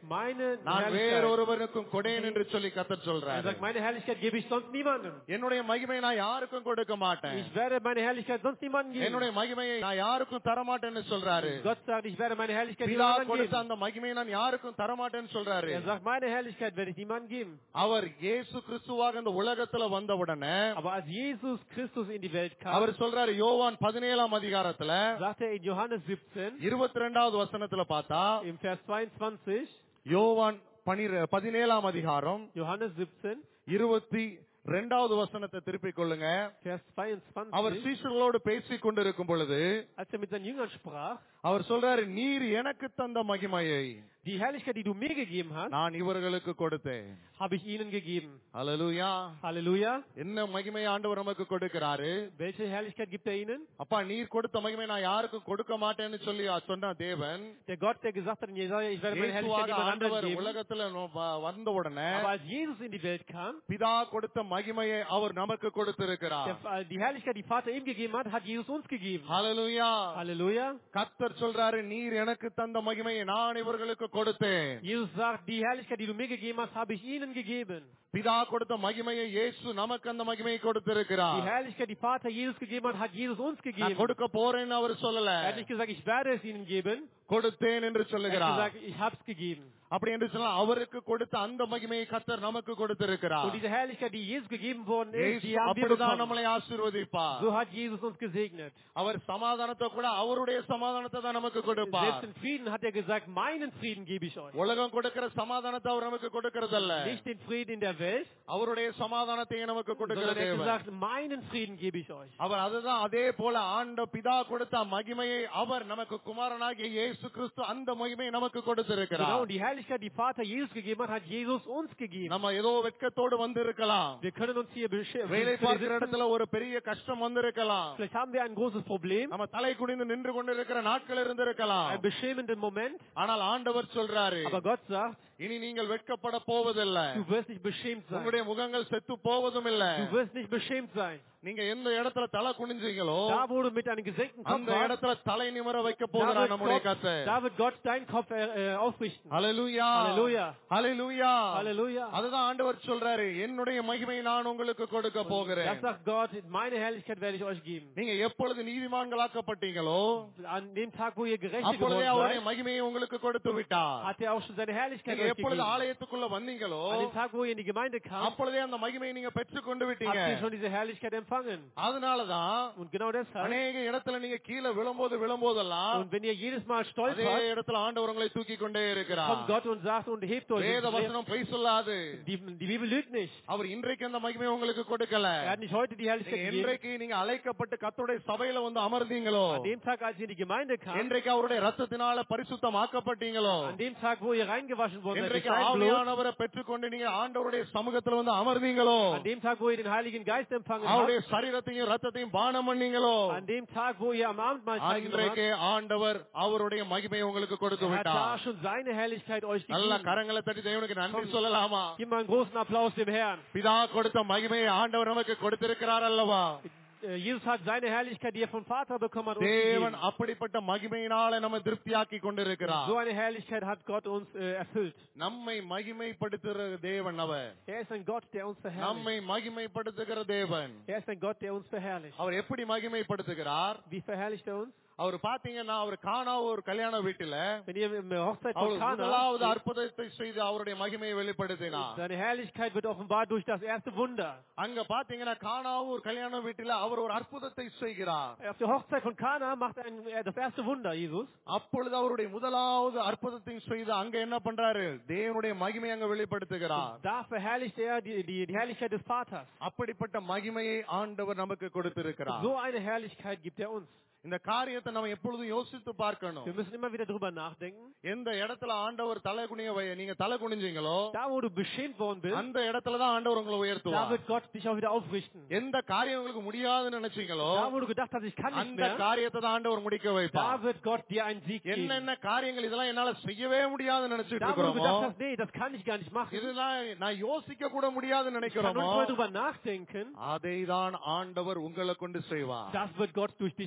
Meine நான் Herrlichkeit. வேறொருவருக்கும் கொடேன் என்று சொல்லி கத்தர் Er சொல்றாரு sagt, meine Herrlichkeit gebe ich sonst niemandem. என்னுடைய மகிமையை நான் யாருக்கும் கொடுக்க மாட்டேன் Ich werde meine Herrlichkeit sonst niemandem geben. என்னுடைய மகிமையை நான் யாருக்கும் தரமாட்டேன்னு சொல்றாரு Gott sagt, ich werde meine Herrlichkeit பிதா niemandem கொடுத்த geben. அந்த மகிமையை நான் யாருக்கும் தரமாட்டேன்னு சொல்றாரு Er sagt, meine Herrlichkeit werde ich niemandem geben. அவர் இயேசு கிறிஸ்துவாக இந்த உலகத்துல வந்த உடனே Aber als Jesus Christus in die Welt kam, அவர் சொல்றாரு யோவான் பதினேழாம் அதிகாரத்துல sagt er in Johannes 17, இருபத்தி ரெண்டாவது வசனத்துல பார்த்தா im Vers 22, யோவான் பனிர பதினேழாம் அதிகாரம் Johannes 17, இருபத்தி ரெண்டாவது வசனத்தை திருப்பிக் கொள்ளுங்க Vers அவர் 22, சீஷர்களோடு பேசிக் கொண்டிருக்கும் பொழுது als er mit seinen Jüngern sprach, அவர் சொல்றாரு நீர் எனக்கு தந்த மகிமையை die Herrlichkeit, die du mir gegeben hast, நான் இவர்களுக்கு கொடுத்தேன் habe ich ihnen gegeben. அல்லேலூயா Halleluja. என்ன மகிமை ஆண்டவர் நமக்கு கொடுக்கிறாரு Welche Herrlichkeit gibt er ihnen? அப்பா நீர் கொடுத்த மகிமை நான் யாருக்கும் கொடுக்க மாட்டேன்னு சொல்லி சொன்ன தேவன் Der Gott, der gesagt hat in Jesaja, ich werde meine Herrlichkeit இயேசுவாக niemand anderem ஆண்டவர் geben. உலகத்துல நோ- வ- வந்த உடனே Aber als Jesus in die Welt kam, பிதா கொடுத்த மகிமையை அவர் நமக்கு கொடுத்திருக்கிறார் der, äh, die Herrlichkeit, die Vater ihm gegeben hat, hat Jesus uns gegeben. ஹalleluya Halleluja. கத்தர் சொல்றாரு நீர் எனக்கு தந்த மகிமையை நான் இவர்களுக்கு கொடுத்தேன் Jesus sagt, die Herrlichkeit, die du mir gegeben hast, habe ich ihnen gegeben. பிதா கொடுத்த மகிமையை இயேசு நமக்கு அந்த மகிமையை Die கொடுத்திருக்கிறார் Herrlichkeit, die Vater Jesus gegeben hat, hat Jesus uns நான் gegeben. கொடுக்க போறேன்னு அவர் சொல்லல Er hat nicht gesagt, ich werde es ihnen geben. கொடுத்தேன் என்று Er hat சொல்லுகிறார் gesagt, ich habe es gegeben. அப்படி என்று சொன்னா அவருக்கு கொடுத்த அந்த மகிமையை கத்தர் நமக்கு கொடுத்திருக்கிறார் Und diese Herrlichkeit, die Jesus gegeben worden ist, இயேசு die haben wir அப்படிதான் bekommen. நம்மளை ஆசீர்வதிப்பார் So hat Jesus uns gesegnet. அவர் சமாதானத்தை கூட அவருடைய சமாதானத்தை தான் நமக்கு கொடுப்பார் Selbst in Frieden hat er gesagt, meinen Frieden gebe ich euch. உலகம் கொடுக்கிற சமாதானத்தை அவர் நமக்கு கொடுக்கறதல்ல Nicht den Frieden in der Welt, அவருடைய சமாதானத்தையே நமக்கு கொடுக்கிற sondern er hat தேவன் gesagt, meinen Frieden gebe ich euch. அவர் அதுதான் அதே போல ஆண்ட பிதா கொடுத்த மகிமையை அவர் நமக்கு குமாரனாகிய இயேசு கிறிஸ்து அந்த மகிமையை நமக்கு Genau, கொடுத்திருக்கிறார் und die Herrlichkeit, die Vater Jesus gegeben hat, hat Jesus uns gegeben. நம்ம ஏதோ வெட்கத்தோடு வந்திருக்கலாம் Wir können uns hier besch- வேலை பார்க்கிற sitzen. இடத்துல ஒரு பெரிய கஷ்டம் வந்திருக்கலாம் Vielleicht haben wir ein großes Problem, நம்ம தலை குனிந்து நின்று கொண்டிருக்கிற நாட்கள் இருந்திருக்கலாம் einen beschämenden Moment, ஆனால் ஆண்டவர் சொல்றாரு aber Gott sagt, இனி நீங்கள் வெட்கப்பட போவதில்லை du wirst nicht beschämt sein. உங்களுடைய முகங்கள் செத்து போவதும் இல்ல Du wirst nicht beschämt sein. நீங்க எந்த இடத்துல தலை குனிஞ்சீங்களோ Da, wo du mit einem gesenkten Kopf அந்த warst, இடத்துல தலை நிமிர வைக்க da போகிறார் wird, நம்முடைய Gott, கத்தை da wird Gott deinen Kopf äh, äh, aufrichten. ஹalleluya Halleluja. ஹalleluya Halleluja. அதுதான் ஆண்டவர் சொல்றாரு என்னுடைய மகிமை நான் உங்களுக்கு கொடுக்க Das போகிறேன் sagt Gott, meine Herrlichkeit werde ich euch geben. நீங்க எப்பொழுது நீதிமான்களாக்கப்பட்டீங்களோ An dem Tag, wo ihr gerecht அப்பொழுதே geworden அவருடைய seid, மகிமையை உங்களுக்கு கொடுத்து விட்டார் hat er auch schon seine Herrlichkeit நீங்க euch எப்பொழுது gegeben. ஆலயத்துக்குள்ள வந்தீங்களோ An dem Tag, wo ihr in die Gemeinde kamt, அப்பொழுதே அந்த மகிமையை நீங்க பெற்றுக் கொண்டு விட்டீங்க habt ihr schon diese Herrlichkeit empfangen. அதனாலதான் Und genau deshalb, அநேக இடத்துல நீங்க கீழே விழும்போது விழும்போதெல்லாம் und wenn ihr jedes Mal அதே stolpert, இடத்துல ஆண்டவர் உங்களை தூக்கி கொண்டே இருக்கிறார் kommt Gott und sagt und hebt euch. வேத வசனம் பொய் சொல்லாது Die, die Bibel lügt nicht. அவர் இன்றைக்கு அந்த மகிமையை உங்களுக்கு கொடுக்கல Er hat nicht heute die Herrlichkeit நீங்க gegeben. என்றைக்கு நீங்க அழைக்கப்பட்டு கத்துடைய சபையில வந்து அமர்ந்தீங்களோ An dem Tag, als ihr in die Gemeinde kamt, என்றைக்கு அவருடைய ரத்தத்தினால பரிசுத்தமாக்கப்பட்டீங்களோ an dem Tag, wo ihr reingewaschen worden seid, durch என்றைக்கு sein Blut, ஆவியானவரை பெற்றுக்கொண்டு நீங்க ஆண்டவருடைய சமூகத்துல வந்து அமர்ந்தீங்களோ an dem Tag, wo ihr den Heiligen Geist empfangen அவருடைய habt, சரீரத்தையும் ரத்தத்தையும் பானம் பண்ணீங்களோ an dem Tag, wo ihr am Abendmahl teilgenommen அன்றைக்கு habt, ஆண்டவர் அவருடைய மகிமையை உங்களுக்கு கொடுத்து er hat da விட்டார் schon seine Herrlichkeit euch நல்ல gegeben. கரங்களை தட்டி தேவனுக்கு நன்றி சொல்லலாமா Gib mal einen großen Applaus dem Herrn. பிதா கொடுத்த மகிமையை ஆண்டவர் நமக்கு கொடுத்திருக்கிறார் அல்லவா Äh, Jesus hat seine Herrlichkeit, die er vom Vater bekommen hat, uns தேவன் gegeben. அப்படிப்பட்ட மகிமையினால நம்ம திருப்தியாக்கி கொண்டிருக்கிறார் So eine Herrlichkeit hat Gott uns äh, erfüllt. நம்மை மகிமைப்படுத்துகிற தேவன் அவர் Er ist ein Gott, der uns verherrlicht. நம்மை மகிமைப்படுத்துகிற தேவன் Er ist ein Gott, der uns verherrlicht. அவர் எப்படி மகிமைப்படுத்துகிறார் Wie verherrlicht er uns? அவர் பாத்தீங்கன்னா அவர் காணா ஒரு கல்யாண வீட்டுல Wenn ihr im Hochzeit அவர் von Kana முதலாவது அற்புதத்தை செய்து அவருடைய மகிமையை வெளிப்படுத்தினார் seine Herrlichkeit wird offenbart durch das erste Wunder. அங்க பாத்தீங்கன்னா காணா ஒரு கல்யாண வீட்டுல அவர் ஒரு அற்புதத்தை செய்கிறார் Auf der Hochzeit von Kana macht er ein, er das erste Wunder, Jesus. அப்பொழுது அவருடைய முதலாவது அற்புதத்தை செய்து அங்க என்ன பண்றாரு தேவனுடைய மகிமை அங்க வெளிப்படுத்துகிறார் Da verherrlicht er die, die, die Herrlichkeit des Vaters. அப்படிப்பட்ட மகிமையை ஆண்டவர் நமக்கு கொடுத்திருக்கிறார் So eine Herrlichkeit gibt er uns. இந்த காரியத்தை நம்ம எப்பொழுதும் யோசித்து பார்க்கணும் Wir müssen immer wieder drüber nachdenken. எந்த இடத்துல ஆண்டவர் தலை குனிய வை- நீங்க தலை குனிஞ்சீங்களோ Da, wo du beschämt worden bist, அந்த இடத்துல தான் ஆண்டவர் உங்களை da உயர்த்துவார் wird Gott dich auch wieder aufrichten. எந்த காரியம் உங்களுக்கு முடியாதுன்னு நினைச்சீங்களோ Da, wo du gedacht hast, ich kann nicht அந்த mehr, காரியத்தை தான் ஆண்டவர் முடிக்க da வைப்பார் wird Gott dir einen Sieg geben. என்னென்ன காரியங்கள் இதெல்லாம் என்னால செய்யவே முடியாதுன்னு நினைச்சிட்டு Da, wo du இருக்கிறோமோ gedacht hast, nee, das kann ich gar nicht machen, இதெல்லாம் நான் யோசிக்க கூட முடியாதுன்னு ich kann நினைக்கிறோமோ nur mal drüber nachdenken, அதை தான் ஆண்டவர் உங்களை கொண்டு செய்வார் das wird Gott durch dich vollbringen.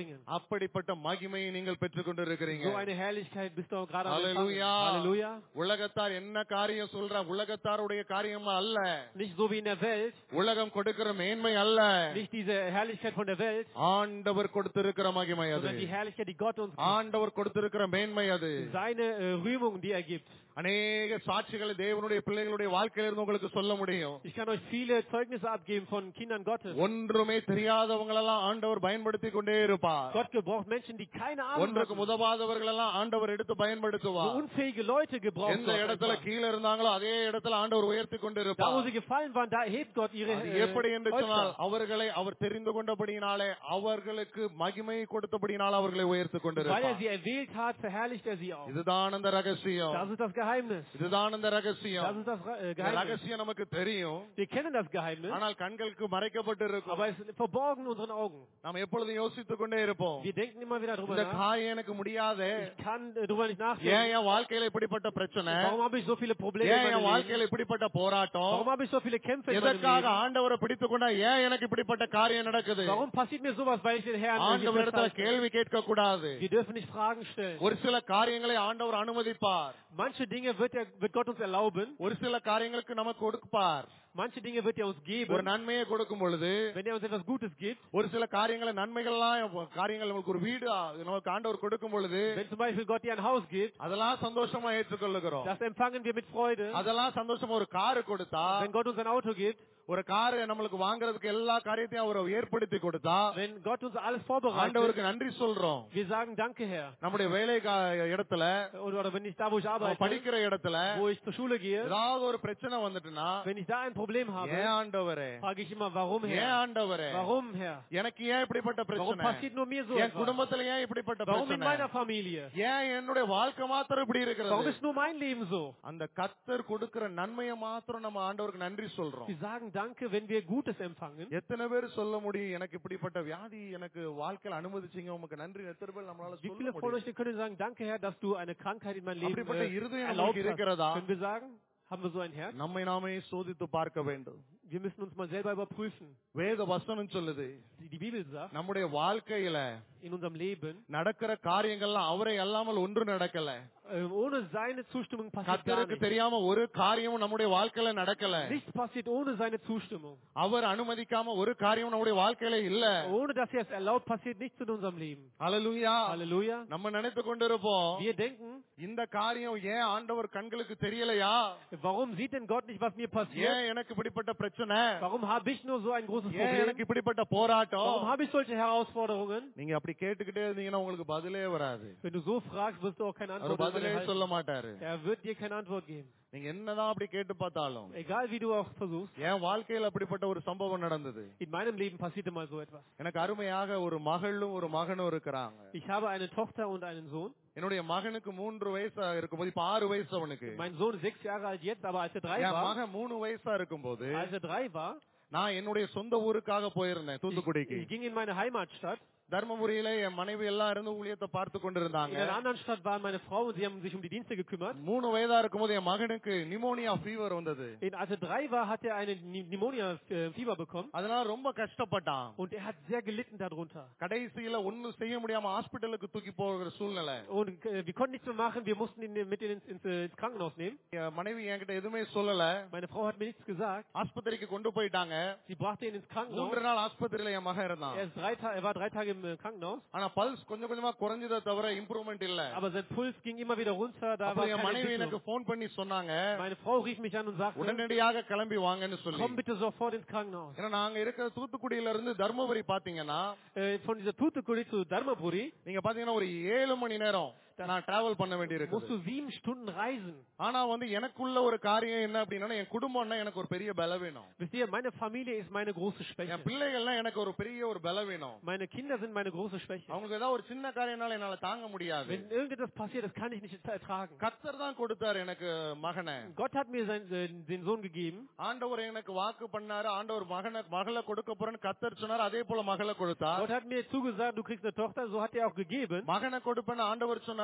bringen. அப்படிப்பட்ட மகிமையை நீங்கள் பெற்றுக் கொண்டிருக்கிறீங்க So eine Herrlichkeit bist du auch gerade am Empfangen. Halleluja. Halleluja. உலகத்தார் என்ன காரியம் சொல்ற உலகத்தாருடைய காரியம் அல்ல Nicht so wie in der Welt, உலகம் கொடுக்கிற மேன்மை அல்ல nicht diese Herrlichkeit von der Welt, ஆண்டவர் கொடுத்திருக்கிற மகிமை அது sondern die Herrlichkeit, die Gott uns gibt. ஆண்டவர் கொடுத்திருக்கிற மேன்மை அது Seine äh, Rühmung, die er gibt. அநேக சாட்சிகளை தேவனுடைய பிள்ளைகளுடைய வாழ்க்கையிலிருந்து உங்களுக்கு சொல்ல முடியும் Ich kann euch viele Zeugnisse abgeben von Kindern Gottes. ஒன்றுமே தெரியாதவங்களெல்லாம் ஆண்டவர் பயன்படுத்தி கொண்டே இருப்பார் Gott gebraucht Menschen, die keine Ahnung ஒன்றுக்கு haben. முதவாதவர்களெல்லாம் ஆண்டவர் எடுத்து So பயன்படுத்துவார் unfähige Leute gebraucht எந்த Gott இடத்துல einfach. கீழே இருந்தாங்களோ அதே இடத்துல ஆண்டவர் உயர்த்தி Da, wo கொண்டிருப்பார் sie gefallen waren, da hebt Gott ihre அது äh, எப்படி என்று சொன்னால் Häupter. அவர்களை அவர் தெரிந்து கொண்டபடியினாலே அவர்களுக்கு மகிமை கொடுத்தபடியினால் அவர்களை உயர்த்தி Weil er கொண்டிருப்பார் sie erwählt hat, verherrlicht er sie auch. இதுதான் அந்த ரகசியம் Das ist das Geheimnis. இதுதான் அந்த Das ரகசியம் ist das äh, இந்த Geheimnis. ரகசியம் நமக்கு தெரியும் Wir kennen das Geheimnis, ஆனால் கண்களுக்கு மறைக்கப்பட்டிருக்கும் aber es ist verborgen in unseren Augen. நாம் எப்பொழுதும் யோசித்துக் கொண்டே இருப்போம் Wir denken immer wieder drüber இந்த nach. காரியம் எனக்கு முடியாதே Ich kann äh, drüber nicht ஏன் nachdenken. என் வாழ்க்கையில இப்படிப்பட்ட பிரச்சனை Warum habe ich so viele Probleme in ஏன் என் meinem Leben? வாழ்க்கையில இப்படிப்பட்ட போராட்டம் Warum habe ich so viele Kämpfe in meinem எதற்காக Leben? ஆண்டவரை பிடித்துக் கொண்டா ஏன் எனக்கு இப்படிப்பட்ட காரியம் நடக்குது Warum passiert mir sowas, weil ich den Herrn äh, ஆண்டவர் hier இடத்துல festhalte? கேள்வி கேட்க கூடாது Wir dürfen nicht Fragen stellen. ஒரு சில காரியங்களை ஆண்டவர் அனுமதிப்பார் Manche Dinge wird, er, wird Gott uns erlauben, ஒரு சில காரியங்களுக்கு நமக்கு கொடுப்பார் manche Dinge wird er uns ஒரு geben. நன்மையை கொடுக்கும் பொழுது Wenn er uns etwas Gutes gibt, ஒரு சில காரியங்களை நன்மைகள்லாம் காரியங்கள் நமக்கு ஒரு வீடு ஆ, நமக்கு ஆண்டவர் கொடுக்கும் பொழுது wenn zum Beispiel Gott dir ein Haus gibt, அதெல்லாம் சந்தோஷமா ஏற்றுக்கொள்ளுகிறோம் das empfangen wir mit Freude. அதெல்லாம் சந்தோஷமா ஒரு காரு கொடுத்தா Wenn Gott uns ein Auto gibt, ஒரு காரு நம்மளுக்கு வாங்குறதுக்கு எல்லா காரியத்தையும் அவர் ஏற்படுத்தி கொடுத்தா wenn Gott uns alles vorbereitet, ஆண்டவருக்கு நன்றி சொல்றோம் wir sagen Danke, Herr. நம்முடைய வேலை கா- இடத்துல Oder, oder wenn ich da, wo ich நம்ம arbeite, படிக்கிற இடத்துல wo ich zur Schule gehe, ஏதாவது ஒரு பிரச்சனை வந்துட்டுனா wenn ich da ein Problem ஏன் habe, ஆண்டவரே frage ich immer, warum, ஏன் Herr? ஆண்டவரே Warum, Herr? எனக்கு ஏன் இப்படிப்பட்ட Warum பிரச்சனை passiert nur mir so என் etwas? குடும்பத்துல ஏன் இப்படிப்பட்ட Warum in பிரச்சனை meiner Familie? ஏன் என்னுடைய வாழ்க்கை மாத்திரம் இப்படி Warum இருக்கிறது ist nur mein Leben so? அந்த கத்தர் கொடுக்கிற நன்மையை மாத்திரம் நம்ம ஆண்டவருக்கு நன்றி சொல்றோம் Wir sagen Danke, wenn wir Gutes empfangen. எத்தனை பேர் சொல்ல முடியும் எனக்கு இப்படிப்பட்ட வியாதி எனக்கு வாழ்க்கையில அனுமதிச்சீங்க உமக்கு நன்றி எத்தனை பேர் நம்மளால Wie சொல்ல viele von முடியும் euch können sagen, danke Herr, dass du eine Krankheit in mein Leben அப்படிப்பட்ட äh, இருதயம் erlaubt நமக்கு இருக்கிறதா? hast? Können wir sagen? Haben wir so ein Herz? நம்மை நாமே சோதித்து பார்க்க வேண்டும் Wir müssen uns mal selber überprüfen. வேத வசனம் சொல்லுது Die die Bibel sagt, நம்முடைய வாழ்க்கையில in unserem Leben, நடக்கிற காரியங்கள்லாம் அவரை அல்லாமல் ஒன்று நடக்கல äh, ohne seine Zustimmung passiert gar கத்தருக்கு nichts. தெரியாம ஒரு காரியமும் நம்முடைய வாழ்க்கையில நடக்கல Nichts passiet ohne seine Zustimmung. அவர் அனுமதிக்காம ஒரு காரியமும் நம்முடைய வாழ்க்கையில இல்ல Ohne dass er es erlaubt, passiert nichts in unserem Leben. Hallelujah Halleluja. நம்ம நினைத்து கொண்டிருப்போம் Wir denken, இந்த காரியம் ஏன் ஆண்டவர் கண்களுக்கு தெரியலையா warum sieht denn Gott nicht, was mir passiert? ஏன் எனக்கு இப்படிப்பட்ட பிரச்சனை Warum habe ich nur so ein großes ஏன் Problem? எனக்கு இப்படிப்பட்ட போராட்டம் Warum habe ich solche Herausforderungen? நீங்க அப்படி கேட்டுக்கிட்டே இருந்தீங்கன்னா உங்களுக்கு பதிலே வராது Wenn du so fragst, wirst du auch keine அவர் Antwort பதிலே erhalten. சொல்ல மாட்டாரு Er wird dir keine Antwort geben. நீங்க என்னதான் அப்படி கேட்டு பார்த்தாலும் Egal wie du auch versuchst. என் வாழ்க்கையில் அப்படிப்பட்ட ஒரு சம்பவம் நடந்தது In meinem Leben passierte mal so etwas. எனக்கு அருமையாக ஒரு மகளும் ஒரு மகனும் இருக்கிறாங்க Ich habe eine Tochter und einen Sohn. என்னுடைய மகனுக்கு மூன்று வயசா இருக்கும்போது இப்ப ஆறு வயசு அவனுக்கு Mein Sohn ist sechs Jahre alt jetzt, aber als er drei என் war, மகன் மூணு வயசா இருக்கும்போது als er drei war, நான் என்னுடைய சொந்த ஊருக்காக போயிருந்தேன் தூத்துக்குடிக்கு ich ging in meine Heimatstadt. தர்மபுரியில என் மனைவி எல்லாம் இருந்து ஊழியத்தை பார்த்து In கொண்டிருந்தாங்க einer anderen Stadt waren meine Frau und sie haben sich um die Dienste gekümmert. மூணு வயதா இருக்கும்போது என் மகனுக்கு நிமோனியா ஃபீவர் வந்தது In, als er drei war, hat er eine Pneumonia-Fieber bekommen அதனால ரொம்ப கஷ்டப்பட்டான் und er hat sehr gelitten darunter. கடைசியில ஒண்ணும் செய்ய முடியாம ஹாஸ்பிட்டலுக்கு தூக்கி போகிற சூழ்நிலை Und äh, wir konnten nichts mehr machen, wir mussten ihn mit ins, ins, äh, ins Krankenhaus nehmen. என் மனைவி என்கிட்ட எதுவுமே சொல்லல Meine Frau hat mir nichts gesagt. ஆஸ்பத்திரிக்கு கொண்டு போயிட்டாங்க Sie brachte ihn ins Krankenhaus. மூன்று நாள் ஆஸ்பத்திரியில என் மகன் இருந்தான் Er, ist drei Ta er war drei Tage im äh, Krankenhaus, ஆனா பல்ஸ் கொஞ்சம் கொஞ்சமா குறைஞ்சதை தவிர இம்ப்ரூவ்மெண்ட் இல்ல aber sein Puls ging immer wieder runter, da war அப்புறம் என் keine மனைவி எனக்கு Entwicklung. போன் பண்ணி சொன்னாங்க Meine Frau rief mich an und sagte, உடனடியாக கிளம்பி வாங்கன்னு சொல்லி komm bitte sofort ins Krankenhaus. ஏன்னா நாங்க இருக்கிற தூத்துக்குடியில இருந்து தர்மபுரி பாத்தீங்கன்னா Äh, von dieser Tutukuri zu Dharmapuri நீங்க பாத்தீங்கன்னா ஒரு ஏழு மணி நேரம் நான் டிராவல் பண்ண வேண்டி musst இருக்கு du sieben Stunden reisen. ஆனா வந்து எனக்குள்ள ஒரு காரியம் என்ன அப்படின்னா என் குடும்பம்னா எனக்கு ஒரு பெரிய பலவீனம் Wisst ihr, meine Familie ist meine große Schwäche. என் பிள்ளைகள்லாம் எனக்கு ஒரு பெரிய ஒரு பலவீனம் Meine Kinder sind meine große Schwäche. அவங்களுக்கு ஏதாவது ஒரு சின்ன காரியம்னால என்னால தாங்க முடியாது Wenn irgendetwas passiert, das kann ich nicht ertragen. கத்தர் தான் கொடுத்தாரு எனக்கு மகனை Gott hat mir sein, äh, den Sohn gegeben. ஆண்டவர் எனக்கு வாக்கு பண்ணாரு ஆண்டவர் மகனை மகளை கொடுக்க போறேன்னு கத்தர் சொன்னார் அதே போல மகளை கொடுத்தார் Gott hat mir zugesagt, du kriegst eine Tochter, so hat er auch gegeben. மகனை கொடுப்பேன்னு ஆண்டவர் சொன்னார்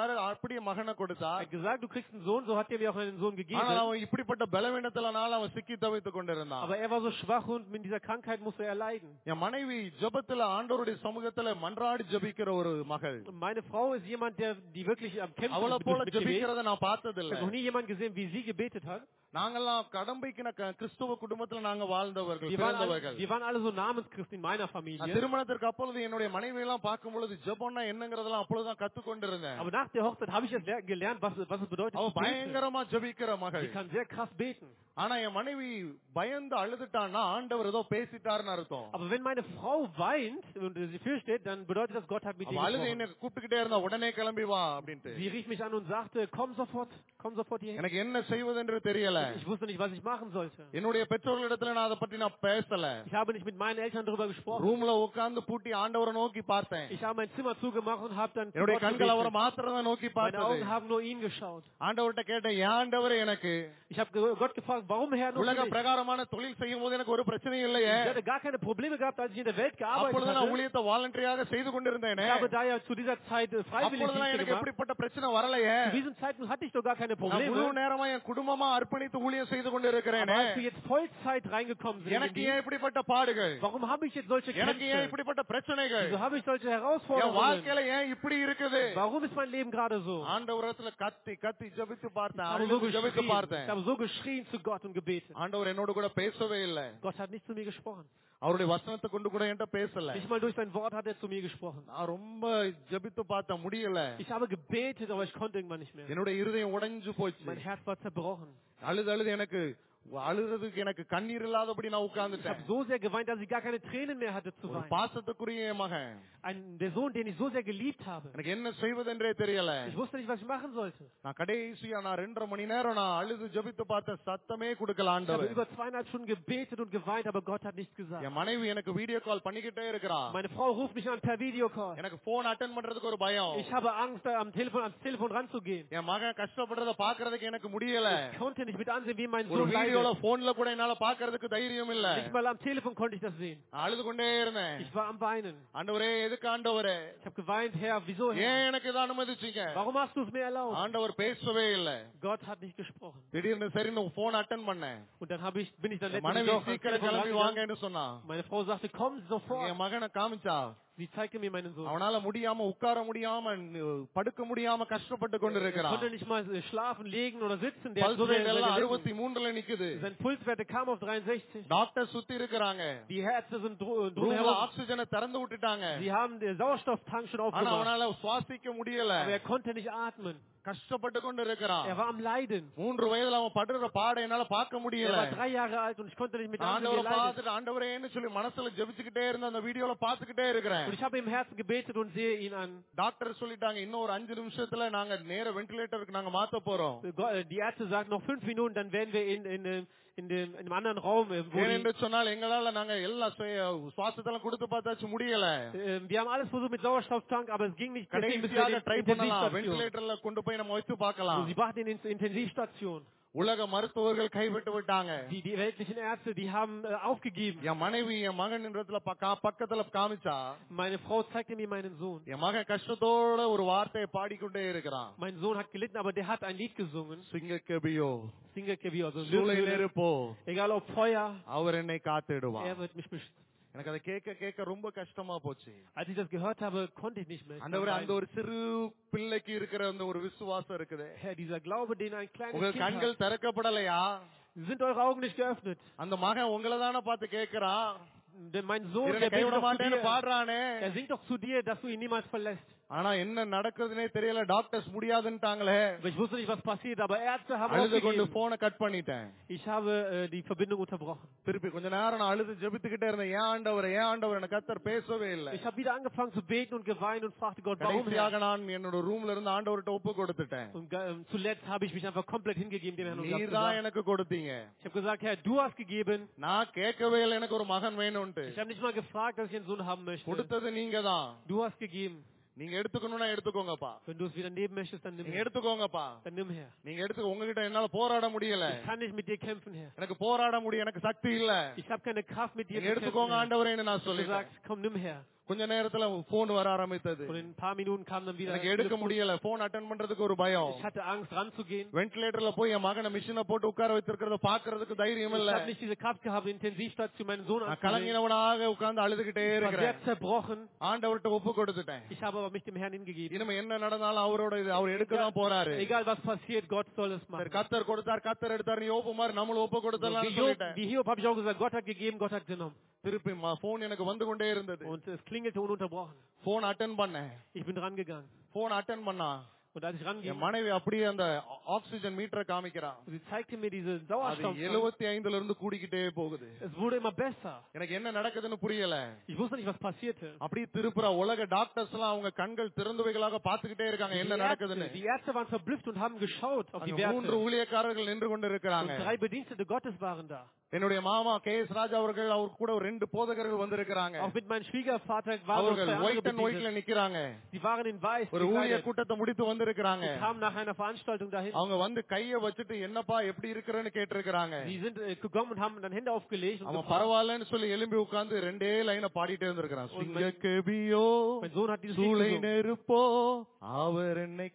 சொன்னாரு அப்படியே மகனை கொடுத்தா Er hat gesagt, du kriegst einen Sohn, so hat er mir auch einen Sohn ஆனால் gegeben. அவன் இப்படிப்பட்ட பலவீனத்தினால அவன் சிக்கி தவித்துக் கொண்டிருந்தான் Aber er war so schwach und mit dieser Krankheit musste er leiden. என் மனைவி ஜெபத்துல ஆண்டவருடைய சமூகத்துல மன்றாடி ஜெபிக்கிற ஒரு மகள் Und meine Frau ist jemand, der die wirklich am Kämpfen அவளை ist போல mit Gebet. ஜெபிக்கிறத நான் Ich பார்த்ததில்லை habe noch nie jemanden gesehen, wie sie gebetet hat. நாங்கெல்லாம் கடம்பைக்கின க- கிறிஸ்துவ குடும்பத்துல நாங்க வாழ்ந்தவர்கள் Wir waren, alle, பிறந்தவர்கள் wir waren alle so Namenschristen in meiner நான் Familie. திருமணத்திற்கு அப்பொழுது என்னுடைய மனைவி எல்லாம் பார்க்கும் பொழுது ஜெபம்னா என்னங்கிறதெல்லாம் அப்பொழுதுதான் கத்துக்கொண்டிருந்தேன் Aber nach der Hochzeit habe ich jetzt ler- gelernt, was, was es bedeutet. அவ zu beten. பயங்கரமா ஜெபிக்கிற மகள் Sie kann sehr krass beten. ஆனா என் மனைவி பயந்து அழுதுட்டான்னா ஆண்டவர் ஏதோ பேசிட்டாருன்னு அர்த்தம் Aber wenn meine Frau weint und sie fürchtet, dann bedeutet das, Gott hat mit ihr அவ அழுது gesprochen. என்ன கூப்பிட்டுக்கிட்டே இருந்தா உடனே கிளம்பி வா அப்படின்ட்டு Sie rief mich an und sagte, komm sofort, komm sofort hierher. எனக்கு என்ன செய்வதென்று தெரியல Ich wusste nicht, was ich machen sollte. என்னுடைய பெற்றோர்களிடத்துல நான் அதை பத்தி நான் பேசல Ich habe nicht mit meinen Eltern darüber gesprochen. ரூம்ல உட்கார்ந்து பூட்டி ஆண்டவரை நோக்கி பார்த்தேன் Ich habe mein Zimmer zugemacht und habe dann zu என்னுடைய Gott கண்கள் அவரை gebetet. மாத்திரம் தான் நோக்கி Meine பார்த்தது Augen haben nur ihn geschaut. ஆண்டவர்கிட்ட கேட்டேன் ஏன் ஆண்டவரே எனக்கு Ich habe ge- Gott gefragt, warum Herr nur உலக für mich? பிரகாரமான தொழில் செய்யும் போது எனக்கு ஒரு பிரச்சனையும் இல்லையே Ich hatte gar keine Probleme gehabt, als ich in der Welt gearbeitet அப்பொழுது நான் hatte. ஊழியத்தை வாலண்டரியாக செய்து கொண்டிருந்தேனே Ich habe da ja zu dieser Zeit äh, freiwillig அப்பொழுதுலாம் Dienste எனக்கு gemacht. எப்படிப்பட்ட பிரச்சனை வரலையே Zu diesem Zeitpunkt hatte ich doch gar keine நான் முழு Probleme. நேரமா என் குடும்பமா அர்ப்பணித்து ஊழியம் செய்து Aber கொண்டிருக்கிறேனே als wir jetzt Vollzeit reingekommen sind, in den எனக்கு ஏன் Dienst, இப்படிப்பட்ட பாடுகள் warum habe ich jetzt solche எனக்கு ஏன் Kämpfe? இப்படிப்பட்ட பிரச்சனைகள் Wieso habe ich solche என் Herausforderungen? வாழ்க்கையில ஏன் இப்படி இருக்குது Warum ist mein Leben gerade so? ஆண்டவரத்துல கத்தி கத்தி ஜபித்து Ich பார்த்தேன் habe so அழுது ஜபித்து geschrien, ich பார்த்தேன் habe so geschrien zu Gott und gebetet. ஆண்டவர் என்னோட கூட பேசவே இல்லை Gott hat nicht zu mir gesprochen. அவருடைய வசனத்தை கொண்டு கூட என்கிட்ட பேசல Nicht mal durch sein Wort hat er zu mir gesprochen. நான் ரொம்ப ஜபித்து பார்த்தேன் முடியல Ich habe gebetet, aber ich konnte irgendwann nicht mehr. என்னுடைய இருதயம் உடைஞ்சு போச்சு Mein Herz war zerbrochen. அழுது அழுது எனக்கு அழுறதுக்கு எனக்கு கண்ணீர் இல்லாதபடி நான் Ich habe உட்கார்ந்துட்டேன் so sehr geweint, dass ich gar keine Tränen mehr hatte zu ஒரு weinen. பாசத்துக்குரிய என் மகன் Ein, der Sohn, den ich so sehr geliebt habe. எனக்கு என்ன செய்வதென்றே தெரியல Ich wusste nicht, was ich machen sollte. நான் கடைசியா நான் ரெண்டரை மணி நேரம் நான் அழுது ஜபித்து பார்த்த சத்தமே கொடுக்கல Ich habe ஆண்டவர் über zweieinhalb Stunden gebetet und geweint, aber Gott hat nichts gesagt. என் மனைவி எனக்கு வீடியோ கால் பண்ணிக்கிட்டே இருக்கிறா Meine Frau ruft mich an per Videocall. எனக்கு போன் அட்டன் பண்றதுக்கு ஒரு பயம் Ich habe Angst, am Telefon, ans Telefon ranzugehen. என் மகன் கஷ்டப்படுறத பாக்குறதுக்கு எனக்கு முடியல Ich konnte nicht mit ansehen, wie mein ஒரு Sohn வீடியோல leidet. போன்ல கூட என்னால பாக்குறதுக்கு தைரியம் இல்ல Nicht mal am Telefon konnte ich das sehen. நான் அழுது கொண்டே இருந்தேன் Ich war am Weinen. ஆண்டவரே எதுக்கு ஆண்டவரே Ich habe geweint, Herr, wieso Herr? ஏன் எனக்கு இதை அனுமதிச்சீங்க Warum hast du es mir erlaubt? ஆண்டவர் பேசவே இல்ல Gott hat nicht gesprochen. திடீர்னு சரி போன் அட்டன் பண்ணேன் Und dann habe ich, bin ich dann என் letztendlich மனைவி doch ans சீக்கிரம் Telefon கிளம்பி rangegangen. வாங்கன்னு சொன்னா Meine Frau sagte, komm sofort. என் மகனை காமிச்சா Sie zeigte mir meinen Sohn. அவனால முடியாம உட்கார முடியாம படுக்க முடியாம கஷ்டப்பட்டு Er கொண்டிருக்கிறான் konnte nicht mal äh, schlafen, liegen oder sitzen. Der hat pulse so rate sehr, எல்லாம் sehr அறுபத்தி மூன்றுல நிக்குது Sein Pulswerte kam auf 63. Doctor சுத்தி இருக்கிறாங்க Die Ärzte sind drum ரூம்ல drumherum. ஆக்சிஜனை திறந்து விட்டுட்டாங்க Sie haben den Sauerstofftank schon ஆனா aufgemacht. அவனால சுவாசிக்க முடியல Aber er konnte nicht atmen. கஷ்டப்பட்டு கொண்டு இருக்கிறான் Er war am Leiden. மூன்று வயதுல அவன் படுற பாட என்னால பார்க்க Er முடியல war drei Jahre alt und ich konnte nicht mit ansehen, wie ஆண்டவரை er leidet. பார்த்துட்டு ஆண்டவரேன்னு சொல்லி மனசுல ஜெபிச்சுக்கிட்டே இருந்த அந்த வீடியோல பாத்துக்கிட்டே இருக்கிறேன் Und ich habe im Herzen gebetet und sehe ihn an. Doctor சொல்லிட்டாங்க இன்னும் ஒரு அஞ்சு நிமிஷத்துல நாங்க நேர வென்டிலேட்டருக்கு நாங்க மாத்த போறோம் Gott- Die Ärzte sagten, noch fünf Minuten, dann werden wir in, in, in, in, dem, in einem anderen Raum, äh, wo die, ஏனென்று சொன்னால் எங்களால நாங்க எல்லா சுய- சுவாசத்தெல்லாம் கொடுத்து பார்த்தாச்சு முடியல äh, wir haben alles versucht mit Sauerstofftank, aber es ging nicht. Deswegen müssen wir கடைசியாக ட்ரை in die பண்ணலாம் Intensivstation. வென்டிலேட்டர்ல கொண்டு போய் நம்ம வச்சு So, பார்க்கலாம் sie brachten ihn ins Intensivstation. உலக மருத்துவர்கள் கைவிட்டு விட்டாங்க Die, die weltlichen Ärzte, die haben äh, aufgegeben. என் மனைவி என் மகன் இடத்துல பக்கத்துல காமிச்சா Meine Frau zeigte mir meinen Sohn. என் மகன் கஷ்டத்தோட ஒரு வார்த்தையை பாடிக்கொண்டே இருக்கிறான் Mein Sohn hat gelitten, aber der hat ein Lied gesungen. சிங்க கபியோ Singe Kevio, also சூளை Löwe, நெருப்போ egal ob Feuer, அவர் என்னை காத்திடுவார் er wird mich beschützen. எனக்கு அதை கேட்க கேட்க ரொம்ப கஷ்டமா போச்சு Als ich das gehört habe, konnte ich nicht mehr. Ich அந்த ஒரு war அந்த weinen. ஒரு சிறு பிள்ளைக்கு இருக்கிற அந்த ஒரு விசுவாசம் இருக்குது Herr, dieser Glaube, den ein kleines உங்க Kind கண்கள் hat, திறக்கப்படலையா sind eure Augen nicht geöffnet. அந்த மகன் உங்களை தானே பார்த்து கேட்கிறான் Denn mein Sohn, என்னை der betet கைவிட doch zu மாட்டேன்னு dir, பாடுறானே er singt doch zu dir, dass du ihn niemals verlässt. ஆனா என்ன நடக்குதுன்னே தெரியல டாக்டர்ஸ் முடியாதுன்னுட்டாங்களே Aber ich wusste nicht, was passiert, aber Ärzte haben அழுது கொண்டு aufgegeben. போனை கட் பண்ணிட்டேன் Ich habe äh, die Verbindung unterbrochen. திருப்பி கொஞ்ச நேரம் நான் அழுது ஜெபித்துக்கிட்டே இருந்தேன் ஏன் ஆண்டவர் ஏன் ஆண்டவர் எனக்கு கத்தர் பேசவே இல்லை Ich habe wieder angefangen zu beten und geweint und fragte Gott, warum Herr? கடைசியாக நான் என்னோட ரூம்ல iருந்து ஆண்டவர்கிட்ட ஒப்பு கொடுத்துட்டேன் Und ähm, zuletzt habe ich mich einfach komplett hingegeben dem Herrn und habe நீர் தான் gesagt, எனக்கு கொடுத்தீங்க ich habe gesagt, Herr, du hast gegeben. நான் கேட்கவே இல்லை எனக்கு ஒரு மகன் வேணும்ட்டு Ich habe nicht mal gefragt, dass ich einen Sohn haben möchte. கொடுத்தது நீங்க தான் Du hast gegeben. நீங்க எடுத்துக்கணும்னா எடுத்துக்கோங்கப்பா Wenn du es wieder nehmen möchtest, dann nimm நீங்க her. எடுத்துக்கோங்கப்பா Dann nimm her. நீங்க எடுத்து உங்ககிட்ட என்னால போராட முடியல Ich kann nicht mit dir kämpfen, Herr. எனக்கு போராட முடியும் எனக்கு சக்தி இல்ல Ich habe keine Kraft mit dir நீங்க zu எடுத்துக்கோங்க kämpfen. Herr. ஆண்டவரேன்னு நான் Ich habe சொல்லிட்டேன் gesagt, komm, nimm her. கொஞ்ச நேரத்துல போன் வர ஆரம்பித்தது Und in ein paar Minuten kam dann wieder. எனக்கு எடுக்க முடியல போன் அட்டன் பண்றதுக்கு ஒரு பயம் Ich hatte Angst, ranzugehen. வென்டிலேட்டர்ல போய் என் மகனை மிஷினை போட்டு உட்கார வச்சிருக்கிறத பாக்குறதுக்கு தைரியம் Ich இல்ல habe nicht diese Kraft gehabt, in Intensivstation meinen Sohn நான் anzunehmen. கலங்கினவனாக உட்கார்ந்து அழுதுகிட்டே Ich war sehr இருக்கிறேன் zerbrochen. ஆண்டவர்கிட்ட ஒப்பு கொடுத்துட்டேன் Ich habe aber mich dem Herrn hingegeben. இனிமே என்ன நடந்தாலும் அவரோட இது அவர் எடுக்க தான் போறாரு Egal was passiert, Gott soll es சரி, machen. கத்தர் கொடுத்தார் கத்தர் எடுத்தார் யோபு மாதிரி நம்மளும் ஒப்பு Wie கொடுத்தலாம் Hiob, சொல்லிட்டேன் wie Hiob habe ich auch gesagt, Gott hat gegeben, Gott hat genommen. திருப்பி போன் எனக்கு வந்து கொண்டே இருந்தது Und es klingelte ununterbrochen. Phone attend பண்ணேன் Ich bin dran gegangen. Phone attend பண்ணா Und als ich ranging, என் மனைவி அப்படியே அந்த ஆக்சிஜன் மீட்டரை காமிக்கிறான் sie zeigte mir diese அது Sauerstoff. எழுபத்தி ஐந்துல இருந்து கூடிக்கிட்டே போகுது Es wurde immer besser. எனக்கு என்ன நடக்குதுன்னு புரியல Ich wusste nicht, was passierte. அப்படியே திருப்புறா உலக டாக்டர்ஸ் எல்லாம் அவங்க கண்கள் திறந்தவைகளாக பாத்துக்கிட்டே இருக்காங்க Die என்ன Ärzte, நடக்குதுன்னு die Ärzte waren verblüfft und haben geschaut auf die அங்க மூன்று Werte. ஊழியக்காரர்கள் நின்று கொண்டு Und இருக்கிறாங்க drei Bedienstete Gottes waren da. என்னுடைய மாமா கே எஸ் ராஜா அவர்கள் அவர் கூட ஒரு ரெண்டு போதகர்கள் வந்திருக்கிறாங்க Auch mit meinem Schwiegervater waren noch அவர்கள் zwei andere ஒயிட் அண்ட் ஒயிட்ல Bedienstete. நிக்கிறாங்க Die waren in weiß ஒரு ஊழிய gekleidet. கூட்டத்தை முடித்து வந்திருக்கிறாங்க Sie kamen nach einer Veranstaltung dahin. அவங்க வந்து கைய வச்சுட்டு என்னப்பா எப்படி இருக்கிறேன்னு கேட்டிருக்கிறாங்க Die sind äh, gekommen und haben dann Hände aufgelegt und அவன் gefragt. பரவாயில்லன்னு சொல்லி எலும்பி உட்கார்ந்து ரெண்டே லைனை பாடிட்டே இருந்திருக்கிறான் Und சிங்க கெபியோ Mein Sohn hat dieses Lied சூளை gesungen. நெருப்போ அவர் என்னை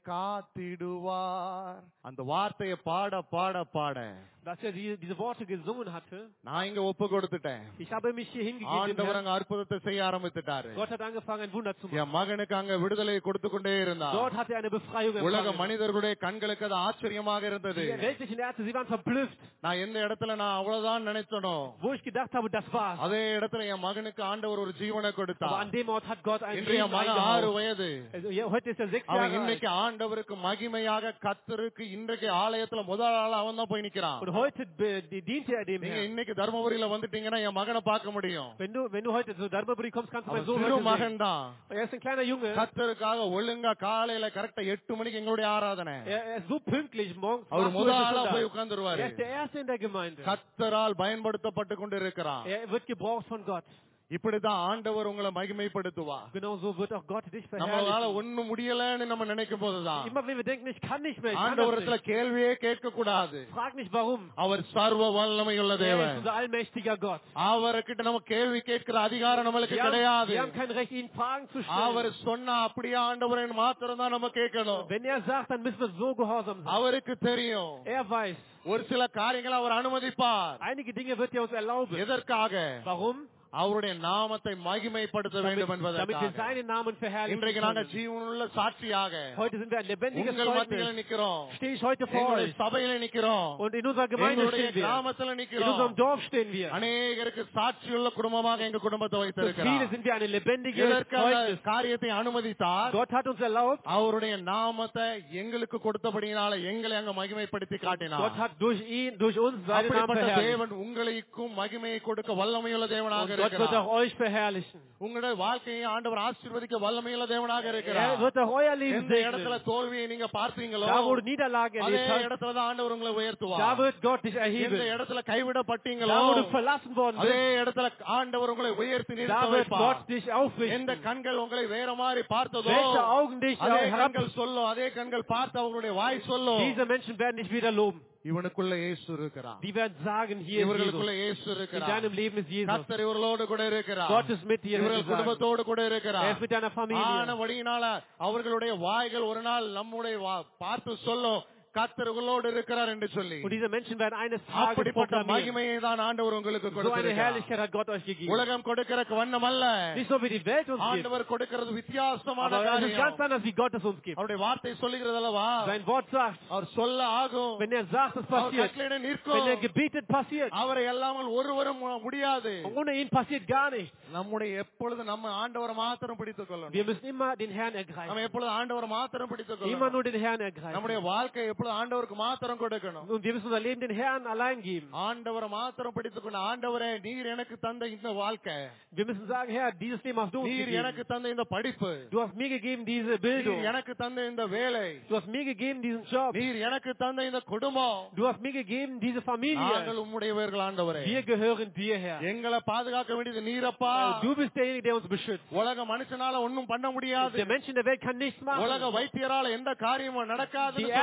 காத்திடுவார் அந்த வார்த்தையை பாட பாட பாட Dass er die, diese Worte gesungen hatte. நான் இங்க ஒப்பு கொடுத்துட்டேன் Ich habe mich hier hingegeben. dem ஆண்டவர் Herrn. அங்க அற்புதத்தை செய்ய ஆரம்பித்துட்டாரு Gott hat angefangen, ein Wunder zu machen. என் மகனுக்கு அங்க விடுதலையை கொடுத்து கொண்டே இருந்தார் Dort hat er eine Befreiung உலக empfangen. மனிதர்களுடைய கண்களுக்கு அது ஆச்சரியமாக இருந்தது Die weltlichen Ärzte, sie waren verblüfft, நான் எந்த இடத்துல நான் அவ்வளவுதான் நினைச்சனோ wo ich gedacht habe, das war's. அதே இடத்துல என் மகனுக்கு ஆண்டவர் ஒரு ஜீவனை Aber கொடுத்தார் an dem Ort hat Gott einen இன்றைய Frieden மகன் ஆறு eingehaucht. வயது Also, ja, heute ist er sechs அவன் Jahre alt. இன்னைக்கு ஆண்டவருக்கு மகிமையாக கத்தருக்கு இன்றைக்கு ஆலயத்துல முதல் ஆளா அவன் தான் போய் நிக்கிறான் Und heute be- die- diente er dem நீங்க Herrn. இன்னைக்கு தர்மபுரியில வந்துட்டீங்கன்னா என் மகனை பார்க்க முடியும் Wenn du, wenn du heute zu Dharmaburi kommst, kannst du meinen அவன் Sohn சிறு heute sehen. மகன் தான் Er ist ein kleiner Junge. கத்தருக்காக ஒழுங்கா காலையில கரெக்டா எட்டு மணிக்கு எங்களுடைய ஆராதனை Er, er ist so pünktlich morgens. அவர் um acht Uhr முதல் ist er ஆளா schon போய் da. உட்கார்ந்துருவாரு Er ist der Erste in der Gemeinde. கத்தரால் பயன்படுத்தப்பட்டு கொண்டு இருக்கிறான் Er wird gebraucht von Gott. இப்படிதான் ஆண்டவர் உங்களை மகிமைப்படுத்துவார் Genau so wird auch Gott dich நம்மளால verherrlichen. ஒண்ணும் முடியலன்னு நம்ம நினைக்கும் போதுதான் Immer wenn wir denken, ich kann nicht mehr, ich kann das ஆண்டவரத்துல nicht. கேள்வியே கேட்க கூடாது Frag nicht warum. அவர் சர்வ வல்லமையுள்ள Er ist தேவன் unser allmächtiger Gott. அவர்கிட்ட நம்ம கேள்வி கேட்கிற அதிகாரம் நம்மளுக்கு Wir haben, கிடையாது wir haben kein Recht, ihn Fragen zu அவர் stellen. சொன்னா அப்படியே ஆண்டவரன் மாத்திரம் தான் நம்ம கேட்கணும் Wenn er sagt, dann müssen wir so gehorsam sein. அவருக்கு தெரியும் Er weiß, ஒரு சில காரியங்களை அவர் அனுமதிப்பார் einige Dinge wird er uns erlauben. எதற்காக Warum? அவருடைய நாமத்தை மகிமைப்படுத்த வேண்டும் Damit wir என்பதற்காக seinen Namen verherrlichen இன்றைக்கு நாங்க können. ஜீவனுள்ள சாட்சியாக Heute sind wir ein lebendiges உங்கள் மத்தியில Zeugnis. நிக்கிறோம் Stehe ich heute vor எங்களுடைய euch. சபையில நிக்கிறோம் Und in unserer Gemeinde எங்களுடைய stehen wir. கிராமத்துல In நிக்கிறோம் unserem Dorf stehen wir. அநேகருக்கு சாட்சியுள்ள குடும்பமாக எங்க குடும்பத்தை Für viele வைத்திருக்கிறார் sind wir eine lebendige இதற்காக Zeugnis. காரியத்தை அனுமதித்தார் Gott hat uns erlaubt, அவருடைய நாமத்தை எங்களுக்கு கொடுத்தபடியினால எங்களை அங்க மகிமைப்படுத்தி Gott காட்டினார் hat durch ihn, durch uns seinen Namen அப்படிப்பட்ட verherrlicht. தேவன் உங்களுக்கும் மகிமையை கொடுக்க வல்லமையுள்ள தேவனாக Und Gott wird இருக்கிறார் auch euch verherrlichen. உங்களுடைய வாழ்க்கையை ஆண்டவர் ஆசீர்வதிக்க வல்லமையுள்ள தேவனாக Er இருக்கிறார் wird auch euer Leben எந்த இடத்துல segnen. தோல்வியை நீங்க பார்த்தீங்களோ Da, wo du Niederlage அதே erlebt hast, இடத்துல தான் ஆண்டவர் உங்களை da உயர்த்துவார் wird Gott dich எந்த erheben. இடத்துல கைவிடப்பட்டீங்களோ Da, wo du verlassen worden அதே bist, இடத்துல ஆண்டவர் உங்களை உயர்த்தி நிறுத்த da wird வைப்பார் Gott dich எந்த aufrichten. கண்கள் உங்களை வேற மாதிரி பார்த்ததோ Welche Augen dich அதே herab... கண்கள் சொல்லும் அதே கண்கள் பார்த்து அவங்களுடைய வாய் சொல்லும் Diese Menschen werden dich wieder loben. இவனுக்குள்ள இயேசு இருக்கிறார் Die werden sagen, hier ist இவர்களுக்குள்ள Jesus. இயேசு In இருக்கிறார் deinem Leben ist Jesus. கர்த்தர் இவர்களோடு கூட இருக்கிறார் Gott ist mit dir, wenn இவர்கள் sie sagen. குடும்பத்தோடு கூட Er இருக்கிறார் ist mit deiner Familie. ஆனபடியினால அவர்களுடைய வாய்கள் ஒரு நாள் நம்முடைய வா- பார்த்து சொல்லும் கர்த்தர் உங்களோடு இருக்கிறார் என்று சொல்லி Und diese Menschen werden eines Tages அப்படிப்பட்ட proklamieren. மகிமையை தான் ஆண்டவர் உங்களுக்கு So eine கொடுத்திருக்கிறார் Herrlichkeit hat Gott euch gegeben. உலகம் கொடுக்கிற வண்ணம் அல்ல Nicht so wie die Welt uns gibt, ஆண்டவர் கொடுக்கிறது வித்தியாசமான aber es ist ganz காரியம் anders, wie Gott es uns gibt. அவருடைய வார்த்தை சொல்லுகிறது அல்லவா Sein Wort sagt, அவர் சொல்ல ஆகும் wenn er sagt, es அவர் passiert. கட்டளையிட Wenn er நிற்கும் gebietet, passiert. அவரை எல்லாமல் ஒருவரும் முடியாது Und ohne ihn passiert gar nichts. நம்முடைய எப்பொழுது நம்ம ஆண்டவரை மாத்திரம் பிடித்துக் கொள்ளணும் Wir müssen immer den Herrn ergreifen. நம்ம எப்பொழுது ஆண்டவரை மாத்திரம் பிடித்துக் Immer கொள்ளணும் nur den Herrn ergreifen. நம்முடைய வாழ்க்கை எப்பொழுது ஆண்டவருக்கு மாத்திரம் கொடுக்கணும் Und wir müssen unser Leben den Herrn allein geben. ஆண்டவரை மாத்திரம் பிடித்துக் கொண்டு ஆண்டவரே நீர் எனக்கு தந்த இந்த வாழ்க்கை Wir müssen sagen, Herr, dieses Leben hast du uns நீர் gegeben. எனக்கு தந்த இந்த படிப்பு Du hast mir gegeben diese Bildung. நீர் எனக்கு தந்த இந்த வேலை Du hast mir gegeben diesen Job. நீர் எனக்கு தந்த இந்த குடும்பம் Du hast mir gegeben diese Familie. நாங்கள் உம்முடையவர்கள் ஆண்டவரே Wir gehören dir, Herr. எங்களை பாதுகாக்க வேண்டியது நீரப்பா Du bist derjenige, der uns beschützt. உலக மனுஷனால ஒண்ணும் பண்ண முடியாது Der Mensch in der Welt kann nichts machen. உலக வைத்தியரால எந்த காரியமும் நடக்காதுன்னு Die Ärzte in der சொல்லுவாங்க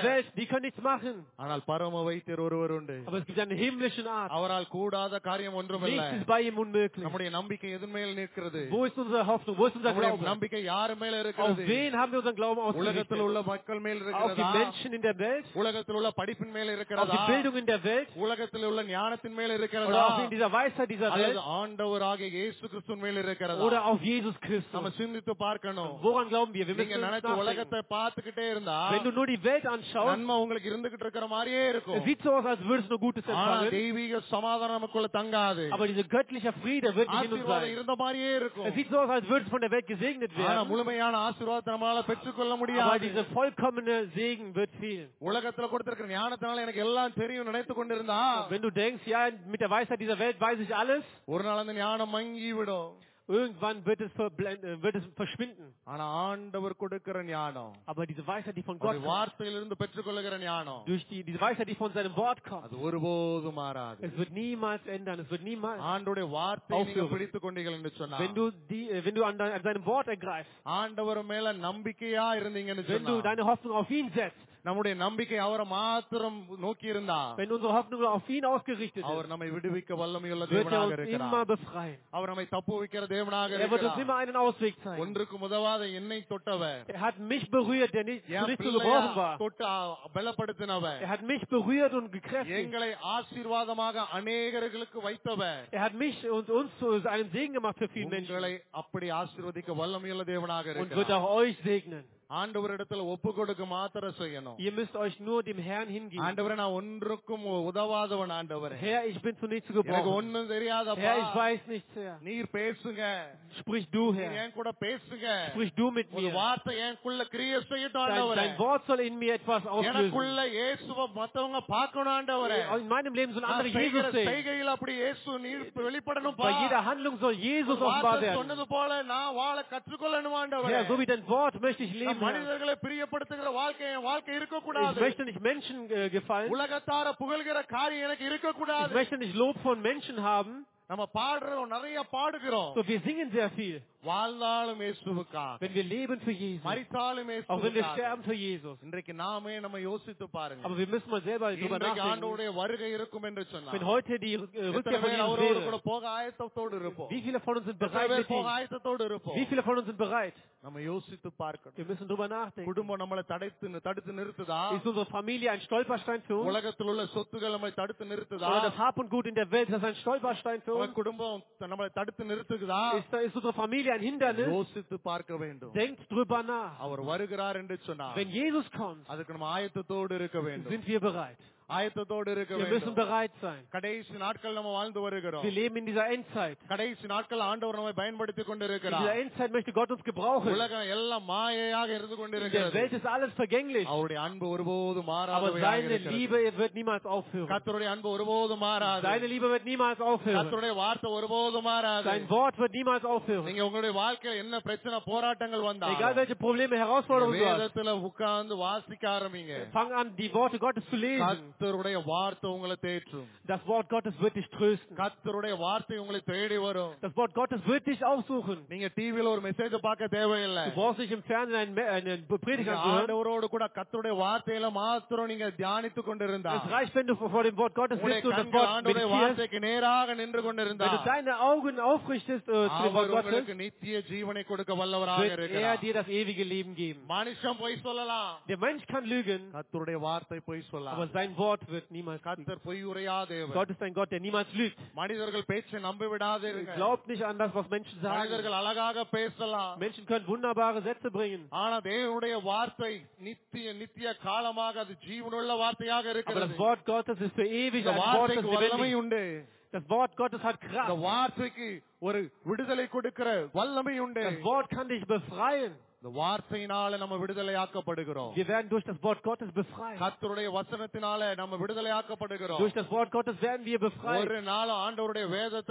Welt, die können nichts machen. ஆனால் பரம வைத்தியர் ஒருவர் உண்டு Aber es gibt einen himmlischen Arzt. அவரால் கூடாத காரியம் ஒன்றுமில்லை Nichts ist bei ihm unmöglich. நம்முடைய நம்பிக்கை எதன் மேல் நிற்கிறது Wo ist unsere Hoffnung? Wo ist unser நம்முடைய Glaube? நம்பிக்கை யார் மேல Auf இருக்கிறது wen haben wir unseren Glauben உலகத்தில் ausgerichtet? உள்ள மக்கள் மேல் Auf die இருக்கிறதா Menschen in der Welt? உலகத்தில் உள்ள படிப்பின் மேல் Auf இருக்கிறதா die Bildung in der Welt? உலகத்தில் உள்ள ஞானத்தின் மேல் Oder இருக்கிறதா auch in dieser Weisheit dieser அல்லது Welt? ஆண்டவராகிய இயேசு கிறிஸ்துவின் மேல் இருக்கிறதா Oder auf Jesus நம்ம Christus? சிந்தித்து பார்க்கணும் Woran glauben wir? Wir நீங்க müssen uns நினைச்ச nachdenken. உலகத்தை பார்த்துக்கிட்டே இருந்தா Wenn du nur die Welt anschaust, நன்மை உங்களுக்கு இருந்துகிட்டு இருக்கிற மாதிரியே es இருக்கும் sieht so aus, als würdest du nur Gutes ஆனா empfangen. தெய்வீக சமாதானம் நமக்குள்ள தங்காது Aber dieser göttliche Friede wird nicht in uns ஆசீர்வாதம் sein. இருந்த மாதிரியே Es இருக்கும் sieht so aus, als würde es von der Welt gesegnet ஆனா werden. முழுமையான ஆசீர்வாதத்தை நம்மளால பெற்றுக்கொள்ள Aber முடியாது dieser vollkommene Segen wird fehlen. உலகத்துல கொடுத்திருக்கிற ஞானத்தினால எனக்கு எல்லாம் தெரியும் நினைத்து கொண்டிருந்தா Wenn du denkst, ja, mit der Weisheit dieser Welt weiß ich alles, ஒரு நாள் அந்த ஞானம் மங்கி விடும் irgendwann wird es, verblend- äh, wird es verschwinden. ஆனா ஆண்டவர் கொடுக்கிற ஞானம் Aber diese Weisheit, die von அது Gott kommt, வார்த்தையிலிருந்து பெற்றுக்கொள்ளுகிற ஞானம் durch die, diese Weisheit, die von seinem Wort kommt, அது ஒருபோதும் மாறாது es wird niemals ändern, es wird niemals. ஆண்டுடைய வார்த்தையை நீங்க Aufhören. பிடித்துக் கொண்டீர்கள் என்று சொன்னா Wenn du die, äh, wenn du an, dein- an seinem Wort ergreifst, ஆண்டவர் மேல நம்பிக்கையா இருந்தீங்கன்னு wenn du சொன்னா deine Hoffnung auf ihn setzt, நம்முடைய நம்பிக்கை அவரை மாத்திரம் நோக்கி இருந்தா wenn unsere Hoffnung auf ihn ausgerichtet அவர் ist, நம்மை விடுவிக்க வல்லமையுள்ள wird er தேவனாக uns immer இருக்கிறார் befreien. அவர் நம்மை தப்பு வைக்கிற தேவனாக Er wird uns இருக்கிறார் immer einen Ausweg zeigen. ஒன்றுக்கு உதவாத என்னை தொட்டவர் Er hat mich berührt, der nicht, என் nicht zu பிள்ளையா gebrauchen war. தொட்டு ஆ- பலப்படுத்தினவர் Er hat mich berührt und gekräftigt. எங்களை ஆசீர்வாதமாக அநேகர்களுக்கு வைத்தவர் Er hat mich und uns zu einem Segen gemacht für viele Menschen உங்களை அப்படி ஆசீர்வதிக்க வல்லமையுள்ள தேவனாக und wird இருக்கிறார் auch euch segnen. ஆண்டவரிடத்துல ஒப்பு கொடுக்க மாத்திரம் செய்யணும் Ihr müsst euch nur dem Herrn hingeben. ஆண்டவரே நான் ஒன்றுக்கும் உதவாதவன் ஆண்டவரே Herr, ich bin zu nichts zu எனக்கு gebrauchen. ஒண்ணும் தெரியாதப்பா Herr, ich weiß nichts, Herr. நீர் பேசுங்க Sprich du, நீர் Herr. என் கூட பேசுங்க Sprich du mit ஒரு mir. வார்த்தை எனக்குள்ள கிரிய செய்யட்டும் Dein, ஆண்டவரே dein Wort soll in mir etwas auslösen. எனக்குள்ள இயேசுவ மத்தவங்க பார்க்கணும் ஆண்டவரே In meinem Leben sollen நான் andere செய்கிற Jesus sehen. செய்கையில் அப்படி இயேசு நீர் வெளிப்படணும் Bei jeder Handlung soll Jesus offenbar werden. சொன்னது போல நான் வாழ கற்றுக்கொள்ளணும் ஆண்டவரே Herr, so wie dein Wort möchte ich நான் leben. Herr. மனிதர்களை பிரியப்படுத்துகிற வாழ்க்கை என் வாழ்க்கை இருக்க Ich கூடாது möchte nicht Menschen äh, gefallen. உலகத்தார புகழ்கிற காரியம் எனக்கு இருக்க Ich கூடாது möchte nicht Lob von Menschen haben. நம்ம பாடுறோம் நிறைய பாடுகிறோம் So, wir singen sehr viel. வாழ்ந்தாலும் இயேசுவுக்காக Wenn wir leben für Jesus. மரித்தாலும் Auch wenn wir இயேசுவுக்காக sterben für Jesus. இன்றைக்கு நாமே நம்ம யோசித்து பாருங்க Aber wir müssen mal selber drüber இன்றைக்கு nachdenken. ஆண்டவருடைய வருகை இருக்கும் என்று Wenn சொன்னார் heute die äh, எத்தனை Rückkehr von பேர் Jesus அவரோடு கூட wäre, போக ஆயத்தத்தோடு இருப்போம் wie viele von uns sind எத்தனை bereit பேர் mit போக ihm? ஆயத்தத்தோடு இருப்போம் Wie viele von uns sind bereit? நம்ம யோசித்து பார்க்கணும் Wir müssen drüber nachdenken. குடும்பம் நம்மளை தடுத்து தடுத்து நிறுத்துதா Ist unsere Familie ein Stolperstein für uns? உலகத்தில் உள்ள சொத்துகள் நம்மளை தடுத்து நிறுத்துதா Oder das Hab und Gut in der Welt, ist das ein Stolperstein für நம்ம uns? குடும்பம் நம்மளை தடுத்து நிறுத்துக்குதா Ist, ist unsere Familie ein Hindernis? யோசித்து பார்க்க வேண்டும் Denkt drüber nach. அவர் வருகிறார் என்று சொன்னார் Wenn Jesus kommt, அதுக்கு நம்ம ஆயத்தத்தோடு இருக்க வேண்டும் sind wir bereit. ஆயத்தத்தோடு இருக்க Wir müssen வேண்டும் bereit sein. கடைசி நாட்கள் நம்ம வாழ்ந்து வருகிறோம் Wir leben in dieser Endzeit. கடைசி நாட்கள் ஆண்டவர் நம்மை பயன்படுத்திக் In கொண்டிருக்கிறார் dieser Endzeit möchte Gott uns gebrauchen. உலகம் எல்லாம் மாயையாக இருந்து In der கொண்டிருக்கிறது Welt ist alles vergänglich. அவருடைய அன்பு ஒருபோதும் Aber மாறாதவையாக seine இருக்கிறது. Liebe wird niemals aufhören. கர்த்தருடைய அன்பு ஒருபோதும் மாறாது Seine Liebe wird niemals aufhören. கர்த்தருடைய வார்த்தை ஒருபோதும் மாறாது Sein Wort wird niemals aufhören. நீங்க உங்களுடைய வாழ்க்கையில என்ன பிரச்சனை போராட்டங்கள் Egal வந்தாலும் welche Probleme, Herausforderungen du hast, வேதத்துல உட்கார்ந்து வாசிக்க ஆரம்பிங்க fang an, die Worte Gottes zu lesen. கர்த்தருடைய வார்த்தை உங்களை தேற்றும் Das Wort Gottes wird dich trösten. கர்த்தருடைய வார்த்தை உங்களை தேடி வரும் Das Wort Gottes wird dich aufsuchen. நீங்க டிவில ஒரு மெசேஜ் பார்க்க தேவையில்லை Du brauchst nicht im Fernsehen einen, Me- einen Predigt நீங்க anzuhören. ஆண்டவரோடு கூட கர்த்தருடைய வார்த்தையில மாத்திரம் நீங்க தியானித்துக் கொண்டிருந்தா Es reicht, wenn du vor dem Wort Gottes உங்களுடைய sitzt und das கண்கள் Wort ஆண்டவருடைய meditierst. வார்த்தைக்கு நேராக நின்று கொண்டிருந்தா Wenn du deine Augen aufrichtest äh, zu dem Wort அவர் Gottes, உங்களுக்கு நித்திய ஜீவனை கொடுக்க வல்லவராக wird er இருக்கிறார் dir das ewige Leben geben. மனுஷன் பொய் சொல்லலாம் Der Mensch kann lügen, கர்த்தருடைய வார்த்தை பொய் aber சொல்லலாம் sein Wort wird niemals lügen. கர்த்தர் பொய் உரையாதேவர் Gott ist ein Gott, der niemals lügt. மனிதர்கள் பேச்சை நம்பி விடாதீர்கள் Glaubt nicht an das, was Menschen sagen. மனிதர்கள் அழகாக பேசலாம் Menschen können wunderbare Sätze bringen. ஆனா தேவனுடைய வார்த்தை நித்திய நித்திய காலமாக அது ஜீவனுள்ள வார்த்தையாக Aber இருக்கிறது das Wort Gottes ist für ewig இந்த ein Wort, das வார்த்தைக்கு வல்லமை lebendig உண்டு Das Wort Gottes hat இந்த Kraft. வார்த்தைக்கு ஒரு விடுதலை கொடுக்கிற வல்லமை உண்டு Das Wort kann dich befreien. இந்த வார்த்தையினால நம்ம விடுதலையாக்கப்படுகிறோம் Wir werden durch das Wort Gottes befreit. கர்த்தருடைய வசனத்தினால நம்ம விடுதலையாக்கப்படுகிறோம் Durch das Wort Gottes werden wir ஒரு befreit. நாளும் ஆண்டவருடைய வேதத்துல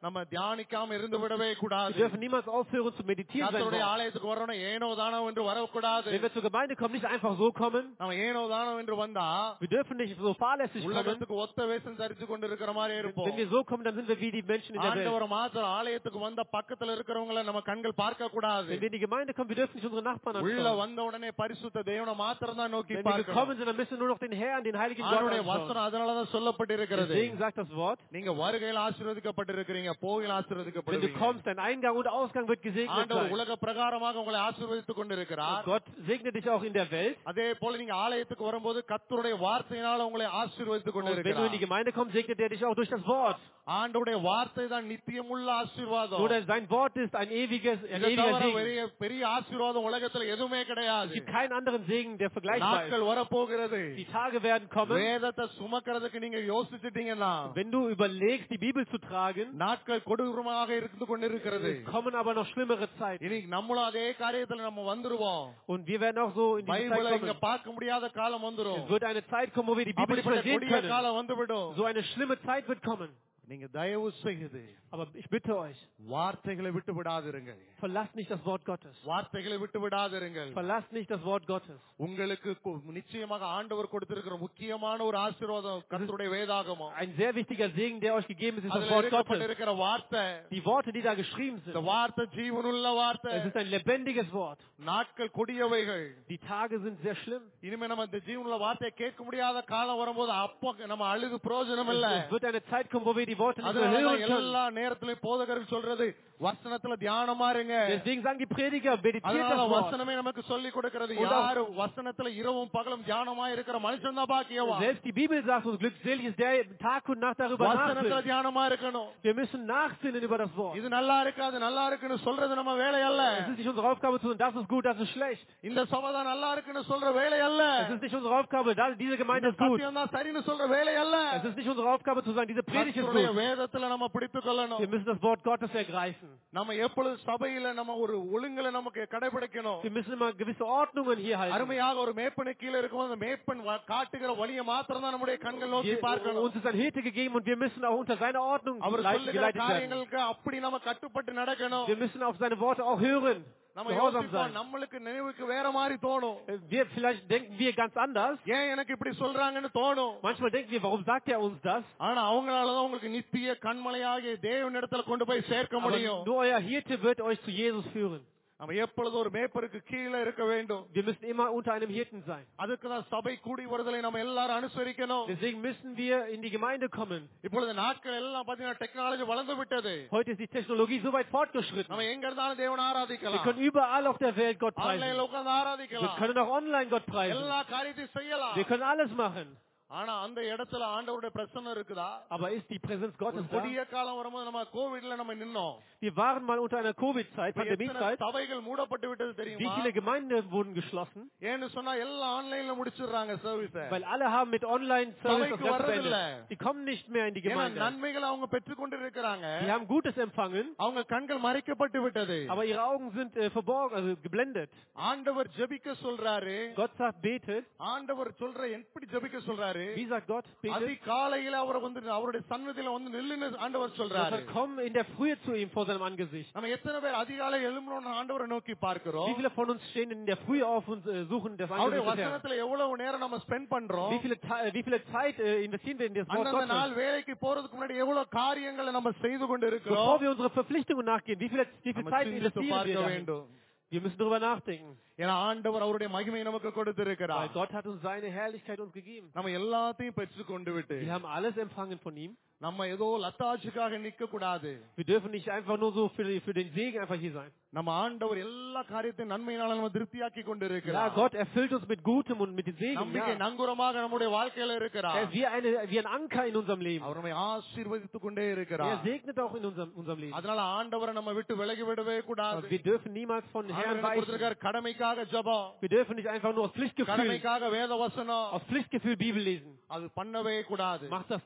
நம்ம தியானிக்காம இருந்து விடவே Wir கூடாது dürfen niemals aufhören zu meditieren. Sein கர்த்தருடைய Wort. ஆலயத்துக்கு வரணும் ஏனோ தானோ என்று வரக்கூடாது Wenn wir zur Gemeinde kommen, nicht einfach so kommen. நம்ம ஏனோ தானோ என்று வந்தா Wir dürfen nicht so fahrlässig kommen. உலகத்துக்கு ஒத்த வேஷம் தரித்து கொண்டு இருக்கிற மாதிரி Wenn இருப்போம் wir so kommen, dann sind wir wie die Menschen in der Welt. ஆண்டவர் மாத்திரம் ஆலயத்துக்கு வந்த பக்கத்துல இருக்கிறவங்கள நம்ம கண்கள் பார்க்க கூடாது Wenn wir in die Gemeinde kommen, wir dürfen nicht unsere Nachbarn உள்ள anschauen. வந்த உடனே பரிசுத்த தேவனை மாத்திரம் தான் நோக்கி Wenn wir பார்க்கணும் gekommen sind, dann müssen wir nur noch den Herrn, den heiligen Gott ஆண்டவருடைய anschauen. வசனம் அதனாலதான் சொல்லப்பட்டிருக்கிறது Deswegen sagt das Wort, நீங்க வருகையில் ஆசீர்வதிக்கப்பட்டிருக்கிறீங்க போகையில் wenn du ஆசீர்வதிக்கப்படுவீங்க kommst, dein Eingang und Ausgang wird gesegnet ஆண்டவர் sein. உலக பிரகாரமாக உங்களை ஆசீர்வதித்துக் Und கொண்டிருக்கிறார் Gott segne dich auch in der Welt. அதே போல நீங்க ஆலயத்துக்கு வரும்போது கர்த்தருடைய வார்த்தையினால உங்களை ஆசீர்வதித்துக் Und wenn du in die கொண்டிருக்கிறார் Gemeinde kommst, segnet er dich auch durch das Wort. ஆண்டவருடைய வார்த்தை தான் நித்தியமுள்ள ஆசீர்வாதம் Nur dass sein Wort ist ein ewiges, ein இதை ewiger தவிர Segen. பெரிய பெரிய ஆசீர்வாதம் உலகத்துல எதுவுமே Es கிடையாது gibt keinen anderen Segen, der vergleichbar ist. நாட்கள் வரப்போகிறது Die Tage werden kommen. வேதத்தை சுமக்கிறதுக்கு நீங்க யோசிச்சுட்டீங்கன்னா Wenn du überlegst, die Bibel zu tragen, நாட்கள் கொடூரமாக இருந்து கொண்டிருக்கிறது kommen aber noch schlimmere Zeiten. இனி நம்மளும் அதே காரியத்துல நம்ம வந்துருவோம் Und wir werden auch so in diese பைபிளை Zeit இங்க kommen. பார்க்க முடியாத காலம் வந்துரும் Es wird eine Zeit kommen, wo wir die Bibel nicht mehr அப்படிப்பட்ட sehen கொடிய können. காலம் வந்துவிடும் So eine schlimme Zeit wird kommen. நீங்க தயவு செய்து Aber ich bitte euch, வார்த்தைகளை விட்டு விடாதிருங்க verlasst nicht das Wort Gottes. வார்த்தைகளை விட்டு விடாதிருங்கள் Verlasst nicht das Wort Gottes. உங்களுக்கு கு- நிச்சயமாக ஆண்டவர் கொடுத்திருக்கிற முக்கியமான ஒரு ஆசீர்வாதம் கர்த்தருடைய வேதாகமம் Ein sehr wichtiger Segen, der euch gegeben ist, ist das அதுல Wort Gottes. இருக்கப்பட்டிருக்கிற வார்த்தை Die Worte, die da geschrieben இந்த sind. வார்த்தை ஜீவனுள்ள வார்த்தை Es ist ein lebendiges Wort. நாட்கள் கொடியவைகள் Die Tage sind sehr schlimm. இனிமே நம்ம இந்த ஜீவனுள்ள வார்த்தையை கேட்க முடியாத காலம் வரும்போது அப்போ நம்ம அழுது பிரயோஜனம் இல்ல Es wird eine Zeit kommen, wo wir die Worte nicht mehr அதனால hören können. எல்லா நேரத்திலும் போதகர்கள் சொல்றது வசனத்துல தியானமா இருங்க Deswegen sagen die Prediger, meditiert அதனால das Wort. வசனமே நமக்கு சொல்லி கொடுக்கிறது Und auch- யாரு வசனத்துல இரவும் பகலும் தியானமா இருக்கிற மனுஷன் தான் பாக்கியவா Selbst die Bibel sagt uns, glückselig ist der Tag und Nacht darüber வசனத்துல nachsinnt. தியானமா இருக்கணும் Wir müssen nachsinnen über das Wort. இது நல்லா இருக்கு அது நல்லா இருக்குன்னு சொல்றது நம்ம வேலை அல்ல Es ist nicht unsere Aufgabe zu sagen, das ist gut, das ist schlecht. இந்த சபை தான் நல்லா இருக்குன்னு சொல்ற வேலை அல்ல Es ist nicht unsere Aufgabe, das, diese Gemeinde ist gut. சத்தியம் தான் சரின்னு சொல்ற வேலை அல்ல Es ist nicht unsere Aufgabe zu sagen, diese Predigt ist கர்த்தருடைய gut. வேதத்துல நம்ம பிடித்துக் கொள்ளணும் Wir müssen das Wort Gottes ergreifen. நம்ம எப்பொழுது சபையில நம்ம ஒரு ஒழுங்குல நமக்கு கடைபிடிக்கணும் Wir müssen immer gewisse Ordnungen hier halten. அருமையாக ஒரு மேப்பனு கீழே இருக்கும்போது அந்த மேப்பன் வ- காட்டுகிற வழியை மாத்திரம் தான் நம்முடைய கண்கள் நோக்கி Wir, பார்க்கணும் uns ist ein Hirte gegeben und wir müssen auch unter seiner Ordnung அவர் geleit- சொல்லுகிற geleitet werden. காரியங்களுக்கு அப்படி நம்ம கட்டுப்பட்டு நடக்கணும் Wir müssen auf seine Worte auch hören. நம்ம Gehorsam யோசிப்போம் sein. நம்மளுக்கு நினைவுக்கு வேற மாதிரி தோணும் Äh, Wir, vielleicht denken wir ganz anders. ஏன் எனக்கு இப்படி சொல்றாங்கன்னு தோணும் Manchmal denken wir, warum sagt er uns das? ஆனா அவங்களாலதான் உங்களுக்கு நித்திய கண்மலையாகிய தேவனிடத்துல கொண்டு போய் சேர்க்க Aber முடியும் nur euer Hirte wird euch zu Jesus führen. நம்ம எப்பொழுதும் ஒரு மேப்பருக்கு கீழே இருக்க வேண்டும் Wir müssen immer unter einem Hirten sein. அதுக்கு தான் சபை கூடி வருதலை நம்ம எல்லாரும் அனுசரிக்கணும் Deswegen müssen wir in die Gemeinde kommen. இப்பொழுது நாட்கள் எல்லாம் பாத்தீங்கன்னா டெக்னாலஜி வளர்ந்து விட்டது Heute ist die Technologie so weit fortgeschritten. நம்ம எங்க இருந்தாலும் தேவனை Wir ஆராதிக்கலாம் können überall auf der Welt Gott preisen. ஆன்லைன்ல உட்கார்ந்து Wir ஆராதிக்கலாம் können auch online Gott preisen. எல்லா காரியத்தையும் செய்யலாம் Wir können alles machen. ஆனா அந்த இடத்துல ஆண்டவருடைய பிரசன்னம் இருக்குதா Aber ist die Präsenz ஒரு Gottes da? கொடிய காலம் வரும்போது நம்ம கோவிட்ல நம்ம நின்னோம் Wir waren mal unter einer Covid-Zeit, இப்ப எத்தனை Pandemiezeit. சபைகள் மூடப்பட்டு விட்டது Wie தெரியுமா viele Gemeinden wurden geschlossen? ஏன்னு சொன்னா எல்லாம் ஆன்லைன்ல முடிச்சிடுறாங்க service Weil alle haben mit Online-Service das Sawaiku Ganze வர்றதில்ல. beendet. Die kommen nicht mehr in die ஏன்னா Gemeinde. நன்மைகளை அவங்க பெற்றுக்கொண்டு இருக்கிறாங்க Die haben Gutes empfangen, அவங்க கண்கள் மறைக்கப்பட்டு விட்டது aber ihre Augen sind äh, verborgen, also geblendet. ஆண்டவர் ஜெபிக்க சொல்றாரு Gott sagt, betet. ஆண்டவர் சொல்ற எப்படி ஜெபிக்க சொல்றாரு Wie sagt Gott? Betet. அதிகாலையில அவரை வந்து அவருடைய சன்னதியில வந்து நில்லுன்னு ஆண்டவர் Er சொல்றாரு sagt, komm in der Frühe zu ihm vor seinem Angesicht. நம்ம எத்தனை பேர் அதிகாலை எழும்பணும்னு ஆண்டவரை நோக்கி பார்க்கிறோம் Wie viele von uns stehen in der Frühe auf und äh, suchen das அவருடைய Angesicht des Herrn? வசனத்துல எவ்வளவு நேரம் நம்ம ஸ்பெண்ட் பண்றோம் Wie viele, Ta- wie viele Zeit äh, investieren wir in das Wort அந்தந்த நாள் Gottes? வேலைக்கு போறதுக்கு முன்னாடி எவ்வளவு காரியங்களை நம்ம செய்து கொண்டு Bevor இருக்கிறோம் wir unsere Verpflichtungen nachgehen, wie viele, wie viel நம்ம Zeit சிந்தித்து investieren wir பார்க்க dahin? வேண்டும் Wir müssen darüber nachdenken. ஏன்னா ஆண்டவர் அவருடைய மகிமையை நமக்கு Weil கொடுத்திருக்கிறார் Gott hat uns seine Herrlichkeit uns gegeben. நம்ம எல்லாத்தையும் பெற்று கொண்டு விட்டு Wir haben alles empfangen von ihm. நம்ம ஏதோ லத்தாட்சிக்காக நிக்க கூடாது Wir dürfen nicht einfach nur so für, die- für den Segen einfach hier sein. நம்ம ஆண்டவர் எல்லா காரியத்தையும் நன்மையினால நம்ம திருப்தியாக்கி கொண்டு Ja, இருக்கிறார் Gott erfüllt uns mit Gutem und mit dem Segen. நம்பிக்கை Ja. நங்குரமாக நம்முடைய வாழ்க்கையில Er இருக்கிறார் ist wie, eine, wie ein Anker in unserem Leben. அவர் நம்மை ஆசீர்வதித்துக் கொண்டே Er இருக்கிறார் segnet auch in unserem, unserem Leben. அதனால ஆண்டவரை நம்ம விட்டு விலகி விடவே Aber கூடாது wir dürfen niemals von ஆண்டவர் Herrn எனக்கு weichen. கொடுத்திருக்கார் கடமைக்காக ஜெபம் Wir dürfen nicht einfach nur aus Pflichtgefühl, கடமைக்காக வேத வசனம் aus Pflichtgefühl Bibel lesen. அது பண்ணவே கூடாது Macht das nicht.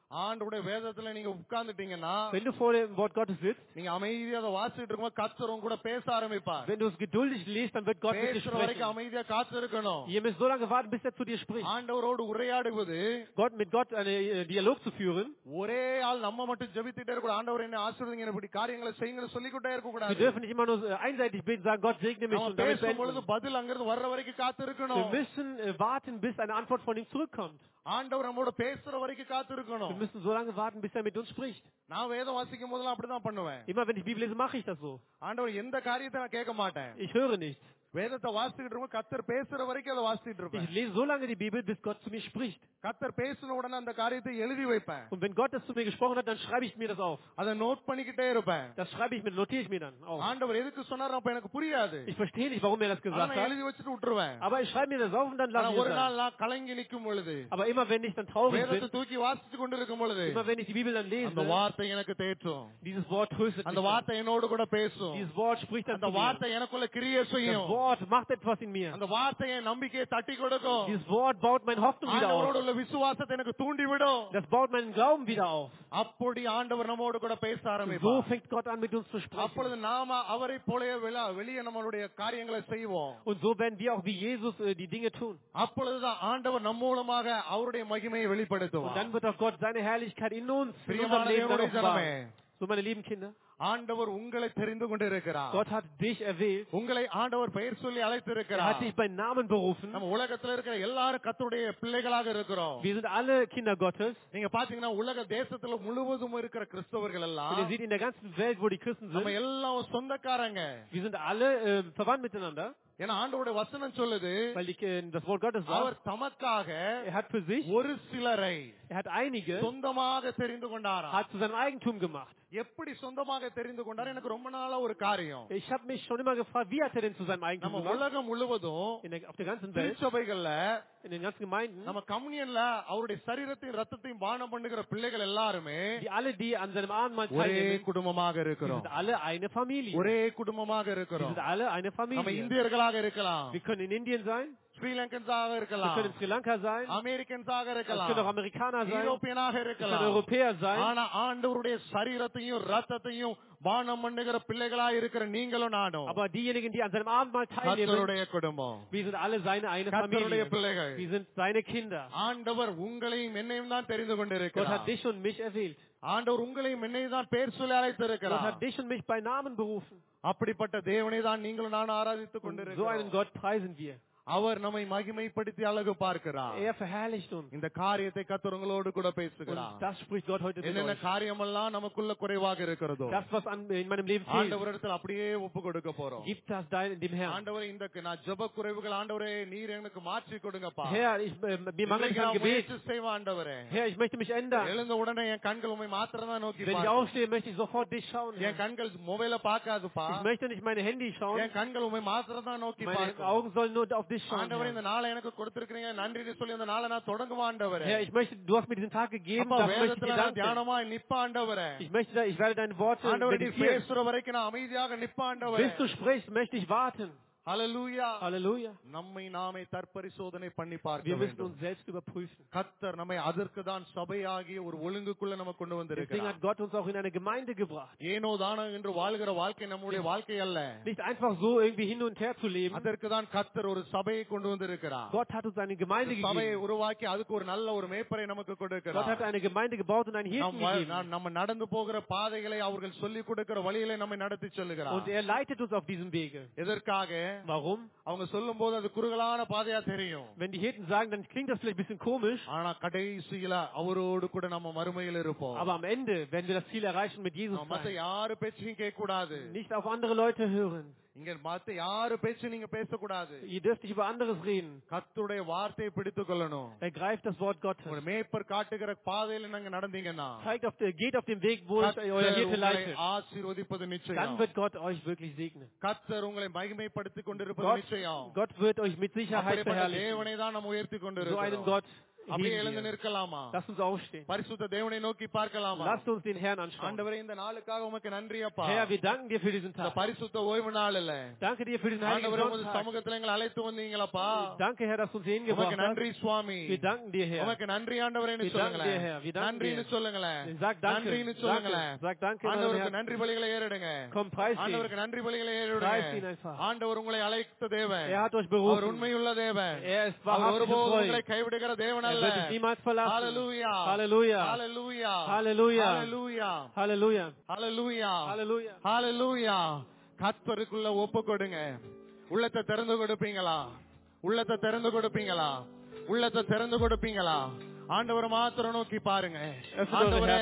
ஆண்டோட வேதத்துல நீங்க உட்கார்ந்துட்டீங்கன்னா Wenn du vor dem Wort Gottes sitzt, நீங்க அமைதியா அதை வாசிட்டு இருக்கும்போது கத்தர் உங்க கூட பேச ஆரம்பிப்பார் wenn du es geduldig liest, dann wird Gott mit dir பேசுற வரைக்கும் sprechen. அமைதியா காத்திருக்கணும் Ihr müsst so lange warten, bis er zu dir spricht. ஆண்டவரோடு உரையாடுவது Gott mit Gott einen äh, Dialog zu führen. ஒரே ஆள் நம்ம மட்டும் ஜெபித்துட்டே இருக்க ஆண்டவர் என்ன ஆசீர்வதிங்க இப்படி காரியங்களை செய்யுங்க சொல்லிக்கிட்டே இருக்க Wir கூடாது dürfen nicht immer nur äh, einseitig beten, sagen, Gott segne mich நம்ம und damit பேசும் பொழுது beenden. பதில் அங்கிருந்து வர்ற வரைக்கும் Wir காத்திருக்கணும் müssen äh, warten, bis eine Antwort von ihm zurückkommt. ஆண்டவர் நம்மோட பேசுற வரைக்கும் Wir காத்திருக்கணும் müssen so lange warten, bis er mit uns spricht. நான் வேதம் வாசிக்கும் போதெல்லாம் அப்படிதான் பண்ணுவேன் Immer wenn ich Bibel lese, mache ich das so. ஆண்டவர் எந்த காரியத்தை நான் கேட்க மாட்டேன் Ich höre nichts. வேதத்தை வாசிக்கிட்டு இருக்கும் கத்தர் பேசுற வரைக்கும் அதை வாசிட்டு இருப்பேன் Ich lese so lange die Bibel, bis Gott zu mir spricht. கத்தர் பேசின உடனே அந்த காரியத்தை எழுதி வைப்பேன் Und wenn Gott das zu mir gesprochen hat, dann schreibe ich mir das auf. அதை நோட் பண்ணிக்கிட்டே இருப்பேன் Das schreibe ich mir, notiere ich mir dann auf. ஆண்டவர் எதுக்கு சொன்னார் அப்ப எனக்கு புரியாது Ich verstehe nicht, warum er das ஆனா gesagt நான் hat. எழுதி வச்சுட்டு விட்டுருவேன் Aber ich schreibe mir das auf und dann ஆனா lasse ich ஒரு es dann. நாள் நான் கலங்கி நிற்கும் பொழுது Aber immer wenn ich dann traurig வேதத்தை bin, தூக்கி வாசிச்சு கொண்டு இருக்கும் பொழுது immer wenn ich die Bibel dann அந்த lese, வார்த்தை எனக்கு தேற்றும் dieses Wort tröstet அந்த mich. dann. வார்த்தை என்னோடு கூட பேசும் Dieses Wort spricht dann அந்த zu mir. வார்த்தை எனக்குள்ள கிரிய Das செய்யும் Wort macht etwas in mir. அந்த வார்த்தை என் நம்பிக்கையை தட்டி கொடுக்கும் Dieses Wort baut meine Hoffnung wieder ஆண்டவரோடு auf. உள்ள விசுவாசத்தை எனக்கு தூண்டி விடும் Das baut meinen Glauben wieder auf. அப்படி ஆண்டவர் நம்மோடு கூட பேச So ஆரம்பிப்பார் fängt Gott an, mit uns zu sprechen. அப்பொழுது நாம அவரை போலவே வெளி- வெளியே நம்மளுடைய காரியங்களை செய்வோம் Und so werden wir auch wie Jesus äh, die Dinge tun. அப்பொழுதுதான் ஆண்டவர் நம் மூலமாக அவருடைய மகிமையை Und வெளிப்படுத்துவார் dann wird auch Gott seine Herrlichkeit in uns, in Prima unserem Leben dann దేవుని జనమే. offenbaren. So, meine lieben Kinder, ஆண்டவர் உங்களை தெரிந்து கொண்டிருக்கிறார் Gott hat dich erwählt. உங்களை ஆண்டவர் பெயர் சொல்லி Er அழைத்திருக்கிறார் hat dich bei Namen berufen. நம்ம உலகத்துல இருக்கிற எல்லாரும் கத்தருடைய பிள்ளைகளாக இருக்கிறோம் Wir sind alle Kinder Gottes. நீங்க பாத்தீங்கன்னா உலக தேசத்துல முழுவதும் இருக்கிற கிறிஸ்தவர்கள் Und எல்லாம் ihr seht in der ganzen Welt, wo die Christen நம்ம sind, எல்லாம் சொந்தக்காரங்க wir sind alle äh, verwandt miteinander, ஏன்னா ஆண்டவருடைய வசனம் சொல்லுது weil die, äh, das Wort Gottes அவர் sagt, தமக்காக er hat für sich, ஒரு சிலரை er hat einige, சொந்தமாக தெரிந்து கொண்டாரா hat zu seinem Eigentum gemacht. எப்படி சொந்தமாக தெரிந்து கொண்டார் எனக்கு ரொம்ப நாளா ஒரு காரியம் Ich habe mich schon immer gefragt, wie hat er denn zu seinem Eigentum நம்ம gemacht? உலகம் முழுவதும் In der, auf der ganzen Welt, திருச்சபைகள்ல in den ganzen Gemeinden, நம்ம கம்யூனியன்ல அவருடைய சரீரத்தையும் ரத்தத்தையும் பானம் பண்ணுகிற பிள்ளைகள் எல்லாருமே die alle, die an seinem Abendmahl ஒரே teilnehmen, குடும்பமாக die இருக்கிறோம் sind alle eine Familie. ஒரே குடும்பமாக Die இருக்கிறோம் sind alle eine நம்ம Familie. இந்தியர்களாக இருக்கலாம் Wir können in Indien sein, ஸ்ரீலங்கன்ஸாக wir இருக்கலாம் können in Sri Lanka sein, அமெரிக்கன்ஸாக es können auch இருக்கலாம் Amerikaner sein, யூரோப்பியனாக es können இருக்கலாம் Europäer sein. ஆனா ஆண்டவருடைய சரீரத்தையும் ரத்தத்தையும் பானம் பண்ணுகிற பிள்ளைகளா இருக்கிற நீங்களும் நானும் Aber diejenigen, die an seinem Abendmahl teilnehmen, கர்த்தருடைய குடும்பம் wir sind alle seine eine கர்த்தருடைய Familie. பிள்ளைகள் Wir sind seine Kinder. ஆண்டவர் உங்களையும் என்னையும் தான் தெரிந்து Gott hat கொண்டிருக்கிறார் dich und mich erwählt. ஆண்டவர் உங்களையும் என்னையும் தான் பேர் சொல்லி Gott அழைத்திருக்கிறார் hat dich und mich bei Namen berufen. அப்படிப்பட்ட தேவனை தான் நீங்களும் நானும் ஆராதித்துக் Und so einen கொண்டிருக்கிறோம் Gott preisen wir. அவர் நம்மை மகிமைப்படுத்தி அழகு பார்க்கிறார் Er verherrlicht uns. இந்த காரியத்தை கத்தவங்களோடு கூட Und பேசுகிறார் das spricht Gott heute mit என்னென்ன euch. காரியமெல்லாம் நமக்குள்ள குறைவாக இருக்கிறதோ Das, was an, in meinem Leben fehlt, ஆண்டவரிடத்தில் அப்படியே ஒப்பு கொடுக்க போறோம் gib das dein, dem Herrn. ஆண்டவரே இந்த நான் ஜெப குறைவுகள் ஆண்டவரே நீர் எனக்கு மாற்றி கொடுங்கப்பா Herr, ich, äh, mir mangelt இன்னைக்கு an நான் Gebet. முயற்சி செய்வேன் ஆண்டவரே Herr, ich möchte mich ändern. எழுந்த உடனே என் கண்கள் உண்மை மாத்திரம் தான் நோக்கி Wenn ich பார்க்கும். aufstehe, möchte ich sofort dich schauen. என் Herr. கண்கள் மொபைல பாக்காதுப்பா Ich möchte nicht meine Handy schauen. என் கண்கள் உண்மை மாத்திரம் தான் நோக்கி Meine பார்க்கும் Augen sollen nur auf dich schauen. ஆண்டவரே Herr. இந்த நாளை எனக்கு கொடுத்திருக்கிறீங்க நன்றின்னு சொல்லி இந்த நாளை நான் தொடங்குவா ஆண்டவரே Herr, ich möchte, du hast mir diesen Tag gegeben, அப்பா dafür möchte ich வேதத்துல dir நான் danken. தியானமா நிப்ப ஆண்டவரே Ich möchte, da- ich werde deine Worte ஆண்டவரே நீ meditieren. பேசுற வரைக்கும் நான் அமைதியாக நிப்ப ஆண்டவரே Bis du sprichst, möchte ich warten. ஹalleluya Halleluja. நம்மை நாமே தற்பரிசோதனை பண்ணி பார்க்க Wir müssen வேண்டும் uns selbst überprüfen. கத்தர் நம்மை அதற்கு தான் சபையாகிய ஒரு ஒழுங்குக்குள்ள நம்ம கொண்டு Deswegen வந்திருக்கிறார் hat Gott uns auch in eine Gemeinde gebracht. ஏனோ தானோ என்று வாழ்கிற வாழ்க்கை நம்முடைய வாழ்க்கை அல்ல Nicht einfach so irgendwie hin und her zu leben. அதற்கு தான் கத்தர் ஒரு சபையை கொண்டு வந்திருக்கிறார் Gott hat uns eine Gemeinde சபையை gegeben. உருவாக்கி அதுக்கு ஒரு நல்ல ஒரு மேய்ப்பரை நமக்கு Gott hat கொடுக்கிறார் eine Gemeinde gebaut und einen Hirten நம் வ- gegeben. நான் நம்ம நடந்து போகிற பாதைகளை அவர்கள் சொல்லிக் கொடுக்கிற வழியிலே நம்மை நடத்தி Und செல்லுகிறார் er leitet uns auf diesem Wege. எதற்காக Warum? அவங்க சொல்லும் போது அது குறுகலான பாதையா தெரியும் Wenn die Hirten sagen, dann klingt das vielleicht ein bisschen komisch. ஆனா கடைசியில அவரோடு கூட நம்ம மறுமையில் இருப்போம் Aber am Ende werden wir das Ziel erreichen mit Jesus நம்ம மத்த sein. யாரு பேச்சையும் கேட்க கூடாது Nicht auf andere Leute hören. இங்க மத்த யாரு பேச்சு நீங்க பேசக்கூடாது Ihr dürft nicht über anderes reden. கத்துடைய வார்த்தையை பிடித்துக் கொள்ளணும் Ergreift das Wort ஒரு Gottes. மேய்ப்பர் காட்டுகிற பாதையில நாங்க நடந்தீங்கன்னா Zeigt auf der, geht auf dem Weg, wo es கர்த்தர் euer Hirte உங்களை leitet. ஆசீர்வதிப்பது Dann நிச்சயம் wird Gott euch wirklich segnen. கத்தர் உங்களை மகிமைப்படுத்திக் கொண்டிருப்பது Gott, நிச்சயம் Gott wird euch mit Sicherheit அப்படிப்பட்ட verherrlichen. தேவனை தான் நம்ம உயர்த்தி So einen கொண்டிருக்கிறோம் Gott அப்படியே heben எழுந்து wir. நிற்கலாமா Lasst uns aufstehen. பரிசுத்த தேவனை நோக்கி பார்க்கலாமா Lasst uns den Herrn anschauen. ஆண்டவரே இந்த நாளுக்காக உமக்கு நன்றி அப்பா Herr, wir danken dir für diesen இந்த Tag. பரிசுத்த ஓய்வு நாள் இல்ல Danke dir für den heiligen ஆண்டவரே உமது Sonntag. சமூகத்துல எங்களை அழைத்து வந்தீங்களப்பா Danke, Herr, dass du uns hier உமக்கு hingebracht hast. நன்றி சுவாமி Wir danken dir, Herr. உமக்கு நன்றி ஆண்டவரேன்னு Wir danken dir, Herr. Wir சொல்லுங்களேன் danken நன்றின்னு dir. சொல்லுங்களேன் Sag danke. நன்றின்னு Danke. சொல்லுங்களேன் Sag danke in eurem ஆண்டவருக்கு Herzen. நன்றி பலிகளை ஏறிடுங்க Komm, preis ihn. ஆண்டவருக்கு நன்றி பலிகளை Preis ihn ஏறிடுங்க einfach. ஆண்டவர் உங்களை அழைத்த தேவன் Er hat euch அவர் berufen. உண்மையுள்ள தேவன் Er ist அவர் wahrhaftig und ஒருபோதும் treu. உங்களை கைவிடுகிற தேவன் Er அல்ல wird dich niemals verlassen. Halleluja. Halleluja. Halleluja. Halleluja. Halleluja. Halleluja. Halleluja. Halleluja. Halleluja. கர்த்தருக்குள்ள ஒப்பு கொடுங்க உள்ளத்தை திறந்து கொடுப்பீங்களா உள்ளத்தை திறந்து கொடுப்பீங்களா உள்ளத்தை திறந்து கொடுப்பீங்களா ஆண்டவரை மாத்திரம் நோக்கி பாருங்க Öffnet eure ஆண்டவரே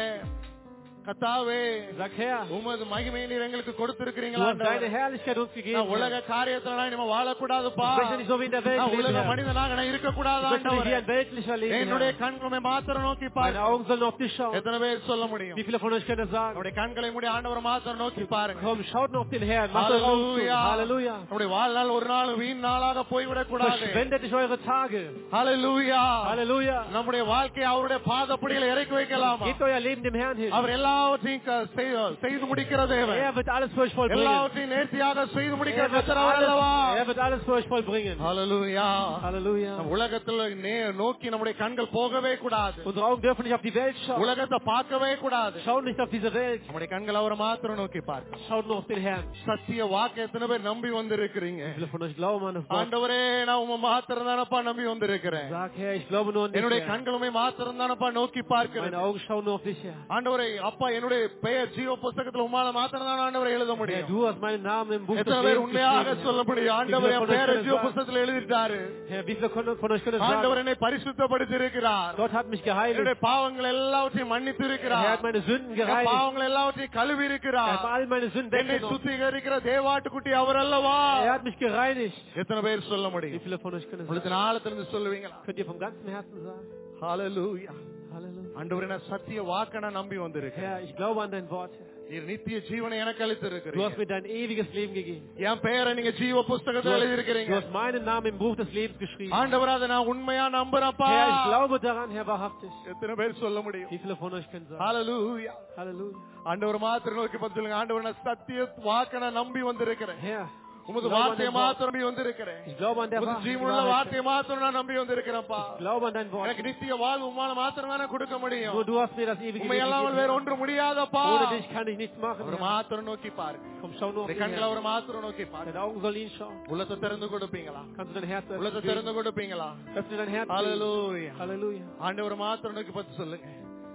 கத்தாவே Sag, Herr, உமது மகிமையை நீர் எங்களுக்கு du கொடுத்திருக்கிறீங்களா hast deine ஆண்டவரே? Herrlichkeit uns gegeben. நான் Herr. உலக காரியத்துல நம்ம வாழக்கூடாதுப்பா Ich möchte nicht so wie in der Welt நான் leben, உலக Herr. மனிதனாக நான் இருக்கக்கூடாது Ich möchte nicht wie ஆண்டவரே. ein weltlicher leben, என்னுடைய Herr. கண்களை மாத்திரம் நோக்கி Meine பாருங்க Augen sollen auf dich schauen. எத்தனை பேர் சொல்ல முடியும் Wie viele von euch können das sagen? நம்முடைய கண்களை மூடி ஆண்டவரை மாத்திரம் நோக்கி பாருங்க Komm, schaut nur auf den Herrn. Macht eure Augen zu. Halleluja. Halleluja. நம்முடைய வாழ்நாள் ஒரு நாள் வீண் நாளாக போய்விடக் கூடாது Verschwendet nicht eure Tage. ஹalleluya Halleluja. நம்முடைய வாழ்க்கையை அவருடைய பாதப்படியில் இறக்கி வைக்கலாமா Gebt euer Leben dem Herrn hin. அவர் எல்லாவற்றையும் க- செய்- செய்து முடிக்கிற தேவன் Er wird alles für euch vollbringen. எல்லாவற்றையும் நேர்த்தியாக செய்து முடிக்கிற Er wird, கர்த்தர் அவர் அல்லவா alles, er wird alles für euch vollbringen. ஹalleluya Halleluja. நம் உலகத்துல நே- நோக்கி நம்முடைய கண்கள் போகவே கூடாது Unsere Augen dürfen nicht auf die Welt schauen. உலகத்தை பார்க்கவே கூடாது Schaut nicht auf diese Welt. நம்முடைய கண்கள் அவரை மாத்திரம் நோக்கி பார்க்க Schaut nur auf den Herrn. சத்திய வாக்கு எத்தனை பேர் நம்பி வந்திருக்கிறீங்க Wie viele von euch glauben an das Wort? ஆண்டவரே நான் உங்க மாத்திரம் தானப்பா நம்பி வந்திருக்கிறேன் Sag, Herr, ich glaube nur an dich, என்னுடைய Herr. கண்களுமே மாத்திரம் தானப்பா நோக்கி Meine பார்க்கிறேன் Augen schauen nur auf dich, Herr. ஆண்டவரே அப்பா என்னுடைய பெயர் ஜீவ புஸ்தகத்துல உமால மாத்திரம் தான் ஆண்டவரை எழுத Herr, முடியும் du hast meinen Namen im Buch des எத்தனை பேர் Lebens உண்மையாக geschrieben. சொல்ல முடியும் ஆண்டவர் என் பெயரை ஜீவ புஸ்தகத்துல எழுதிட்டாரு Herr, wie viele von von euch können es ஆண்டவர் sagen? என்னை பரிசுத்தப்படுத்தி இருக்கிறார் Gott hat mich geheiligt. என்னுடைய பாவங்கள் எல்லாவற்றையும் மன்னித்து Er இருக்கிறார் hat meine Sünden என் gereinigt. பாவங்கள் எல்லாவற்றையும் கழுவி Er இருக்கிறார் hat all meine Sünden என்னை weggenommen. சுத்திகரிக்கிற தேவாட்டுக்குட்டி அவர் அல்லவா Er hat mich gereinigt. எத்தனை பேர் சொல்ல Wie முடியும் viele von euch können es உங்களுக்கு sagen? நாளத்திலிருந்து சொல்லுவீங்களா Könnt ihr vom ganzen Herzen sagen? ஹalleluya Halleluja. ஆண்டவரே நான் சத்திய வாக்க நான் நம்பி வந்திருக்கேன் Herr, ich glaube an dein Wort, Herr. நீர் நித்திய ஜீவனை எனக்கு Du hast அளித்திருக்கிறீங்க mir dein ewiges Leben gegeben. என் பெயரை நீங்க ஜீவ Du புஸ்தகத்தில் hast, எழுதியிருக்கிறீங்க du hast meinen Namen im Buch des Lebens geschrieben. ஆண்டவர் அதை நான் உண்மையா நம்புறப்பா Herr, ich glaube daran, Herr, wahrhaftig. எத்தனை பேர் சொல்ல முடியும் Wie viele von euch können sagen? ஹalleluya Halleluja. ஆண்டவர் மாத்திரம் நோக்கி பார்த்து சொல்லுங்க ஆண்டவர் நான் சத்திய வாக்க நான் நம்பி வந்திருக்கிறேன் Herr, உமது ich glaube an வார்த்தையை dein Wort. மாத்திரம் நம்பி வந்திருக்கிறேன் Ich glaube an der உமது Wahrheit. ஜீவனுள்ள வார்த்தையை மாத்திரம் நான் நம்பி வந்திருக்கிறேன்ப்பா Ich glaube an dein Wort. எனக்கு நித்திய வாழ்வு உமால மாத்திரம் தானே கொடுக்க முடியும் Nur du hast mir das ewige உண்மை Leben இல்லாமல் வேற gegeben. ஒன்று முடியாதப்பா Ohne dich kann ich nichts machen. அவர் Herr. மாத்திரம் நோக்கி பாருங்க Komm, schau nur auf உங்களுடைய den கண்களை Herrn. அவர் மாத்திரம் நோக்கி பாருங்க Deine Augen sollen ihn schauen. உள்ளத்தை திறந்து கொடுப்பீங்களா Kannst du dein Herz உள்ளத்தை öffnen? திறந்து கொடுப்பீங்களா Öffne dein Herz. Halleluja. Halleluja. ஆண்டவர் மாத்திரம் நோக்கி பார்த்து சொல்லுங்க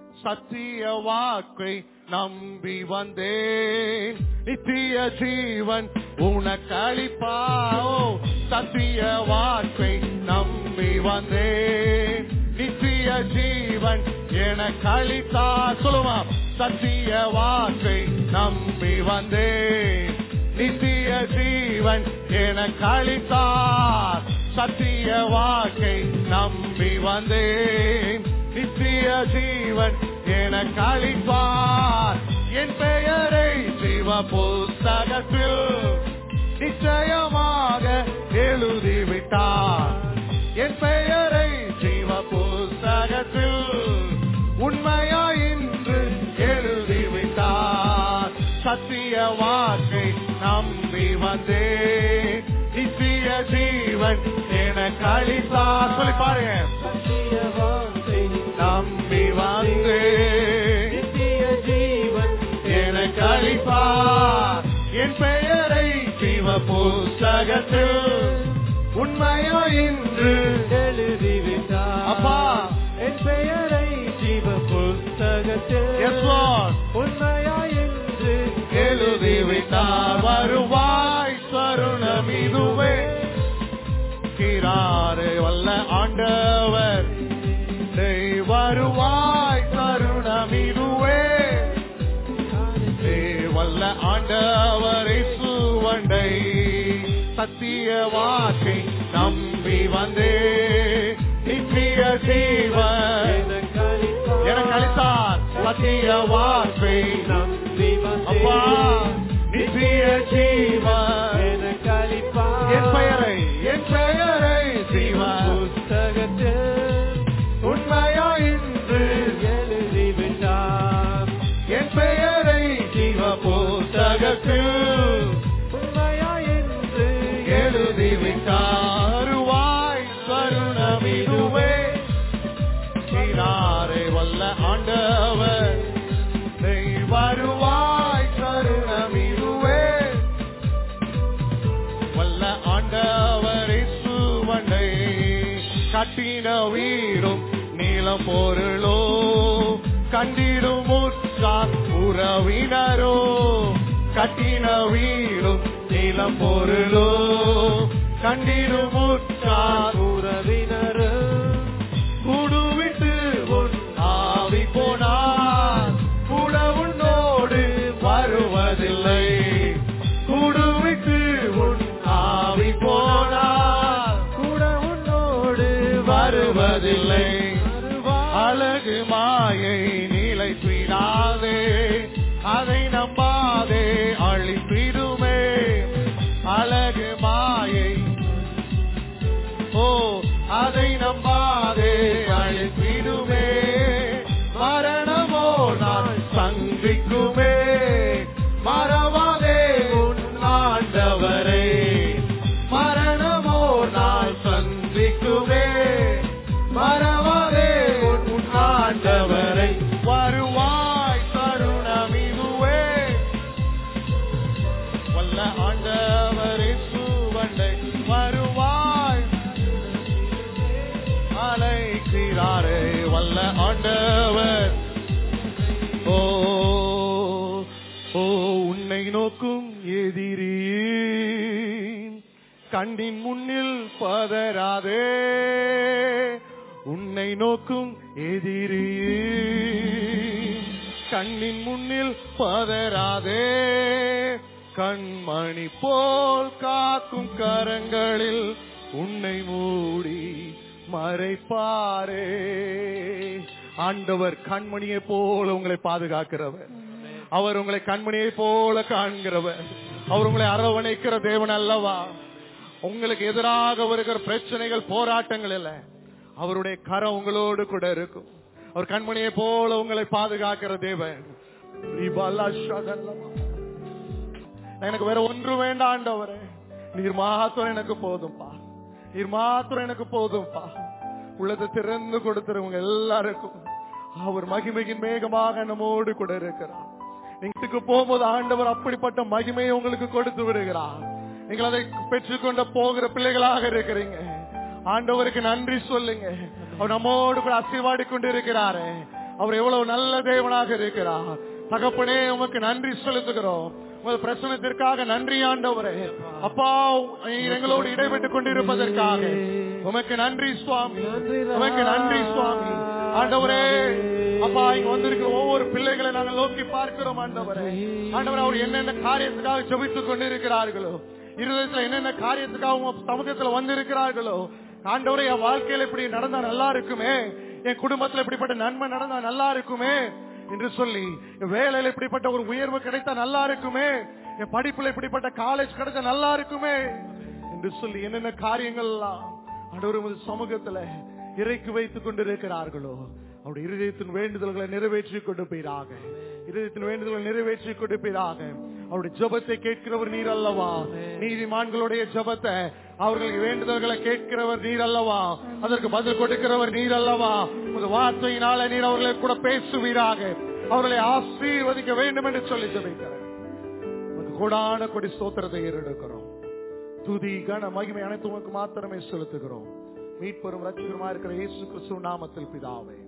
சத்திய வாக்கை நம்பி வந்தேன் நித்திய ஜீவன் உனக்கு அளிப்பாओ சத்திய வாக்கை நம்பி வந்தேன் நித்திய ஜீவன் எனக்கு அளித்தா சொல்லுமா சத்திய வாக்கை நம்பி வந்தேன் நித்திய ஜீவன் எனக்கு அளித்தார் சத்திய வாக்கை நம்பி வந்தேன் நித்திய ஜீவன் எனக்கு அளிப்பார் என் பெயரை ஜீவ புஸ்தகத்தில் நிச்சயமாக எழுதிவிட்டார் என் பெயரை ஜீவ புஸ்தகத்தில் உண்மையா இன்று எழுதிவிட்டார் சத்திய வாக்கை நம்பி வந்தேன் நித்திய ஜீவன் எனக்கு அளித்தார் சொல்லி பாருங்க சத்திய வார்த்தை நம்பி வந்தேன் நித்திய ஜீவன் எனக்கு அளிப்பார் என் பெயரை ஜீவ புஸ்தகத்தில் உண்மையா இன்று எழுதிவிட்டார் அப்பா. என் பெயரை ஜீவ புஸ்தகத்தில் Yes, Lord. உண்மையாய் என்று எழுதிவிட்டார் வருவாய் தருணம் இதுவே கிராரே வல்ல ஆண்டவர் டேய் வருவாய் தருணம் இதுவே டேய் வல்ல ஆண்டவரை சுவண்டை சத்திய வாக்கை நம்பி வந்தே நித்திய ஜீவன் எனக்கு அளிப்பார். எனக்கு அளித்தார் சத்திய வாக்கை நம்பி வந்தேன். அப்பா நித்திய ஜீவன் எனக்கு அளிப்பார். என் பெயரை என் பெயரை ஜீவன் புஸ்தகத்தில் செய்துவிட்டார் வாய் கருணமிதுவே நீராரே வல்ல ஆண்டவர் நீ வருவாய் கருணமிதுவே வல்ல ஆண்டவரை சுவனை கட்டின வீடும் நீளம் பொருளோ கண்டிடும் உற்றார் உறவினரோ கட்டின வீடும் நீளம் பொருளோ கண்டிடும் உற்றார் உறவினரோ குடுவிட்டு உன் ஆவி போனார் கூட உன்னோடு வருவதில்லை குடுவிட்டு உன் ஆவி போனார் கூட உன்னோடு வருவதில்லை அழகு மாயை நிலை பிடாதே அதை நம்பாதே அழிப்பிடுமே அழகு மாயை ஓ அதை நம்பாதே அழிப்பிடுமே மரணமோ நான் சந்திக்குமே மறவாதே உன் ஆண்டவரே மரணமோ நான் சந்திக்குமே மறவாதே உன் ஆண்டவரை வருவாய் தருணமிதுவே வல்ல ஆண்டவரே சுவண்டை வருவாய் அழைக்கிறாரே வல்ல ஆண்டவர் ஓ ஓ உன்னை நோக்கும் எதிரியே கண்ணின் முன்னில் பதறாதே உன்னை நோக்கும் எதிரியே கண்ணின் முன்னில் பதறாதே கண்மணி போல் காக்கும் கரங்களில் உன்னை மூடி மறைப்பாரே ஆண்டவர் கண்மணியை போல உங்களை பாதுகாக்கிறவர் அவர் உங்களை கண்மணியை போல காண்கிறவர் அவர் உங்களை அரவணைக்கிற தேவன் அல்லவா உங்களுக்கு எதிராக வருகிற பிரச்சனைகள் போராட்டங்கள் இல்ல அவருடைய கரம் உங்களோடு கூட இருக்கும் அவர் கண்மணியை போல உங்களை பாதுகாக்கிற தேவன் ரிபலா ஷகல்லமா. எனக்கு வேற ஒன்று வேண்டாம் ஆண்டவரே நீர் மாத்திரம் எனக்கு போதும்பா நீர் மாத்திரம் எனக்கு போதும்பா உள்ளத்தை திறந்து கொடுத்துருவங்க எல்லாருக்கும் அவர் மகிமையின் மேகமாக நம்மோடு கூட இருக்கிறார் நீங்க போகும்போது ஆண்டவர் அப்படிப்பட்ட மகிமையை உங்களுக்கு கொடுத்து விடுகிறார் நீங்கள் அதை பெற்றுக்கொண்ட போகிற பிள்ளைகளாக இருக்கிறீங்க ஆண்டவருக்கு நன்றி சொல்லுங்க அவர் நம்மோடு கூட அசைவாடி கொண்டு இருக்கிறாரு அவர் எவ்வளவு நல்ல தேவனாக இருக்கிறார் தகப்பனே உமக்கு நன்றி செலுத்துகிறோம் உங்கள் பிரசனத்திற்காக நன்றி ஆண்டவரே அப்பா நீர் எங்களோடு இடைபெற்றுக் கொண்டிருப்பதற்காக உமக்கு நன்றி சுவாமி உமக்கு நன்றி சுவாமி ஆண்டவரே அப்பா இங்க வந்திருக்கிற ஒவ்வொரு பிள்ளைகளை நாங்கள் நோக்கி பார்க்கிறோம் ஆண்டவரே ஆண்டவர் அவர் என்னென்ன காரியத்துக்காக ஜெபித்துக் கொண்டிருக்கிறார்களோ இருதயத்துல என்னென்ன காரியத்துக்காக உங்க சமூகத்துல வந்திருக்கிறார்களோ ஆண்டவரே என் வாழ்க்கையில இப்படி நடந்தா நல்லா இருக்குமே என் குடும்பத்துல இப்படிப்பட்ட நன்மை நடந்தா நல்லா இருக்குமே என்று சொல்லி என் வேலையில இப்படிப்பட்ட ஒரு உயர்வு கிடைத்தா நல்லா இருக்குமே என் படிப்புல இப்படிப்பட்ட காலேஜ் கிடைச்சா நல்லா இருக்குமே என்று சொல்லி என்னென்ன காரியங்கள் எல்லாம் ஆண்டவர் உமது சமூகத்துல இறைக்கு வைத்துக் கொண்டிருக்கிறார்களோ அவருடைய இருதயத்தின் வேண்டுதல்களை நிறைவேற்றி கொடுப்பீராக இருதயத்தின் வேண்டுதல்களை நிறைவேற்றி கொடுப்பீராக அவருடைய ஜெபத்தை கேட்கிறவர் நீர் அல்லவா நீதிமான்களுடைய ஜெபத்தை அவர்களுக்கு வேண்டுதல்களை கேட்கிறவர் நீர் அல்லவா அதற்கு பதில் கொடுக்கிறவர் நீர் அல்லவா உமது வார்த்தையினால நீர் அவர்களை கூட பேசுவீராக அவர்களை ஆசீர்வதிக்க வேண்டும் என்று சொல்லி ஜெபிக்கிறேன் உமக்கு கோடான கொடி ஸ்தோத்திரத்தை ஏறெடுக்கிறோம் துதி கன மகிமை அனைத்து உமக்கு மாத்திரமே செலுத்துகிறோம் மீட்பெரும் ரட்சகருமா இருக்கிற இயேசு கிறிஸ்துவ நாமத்தில் பிதாவே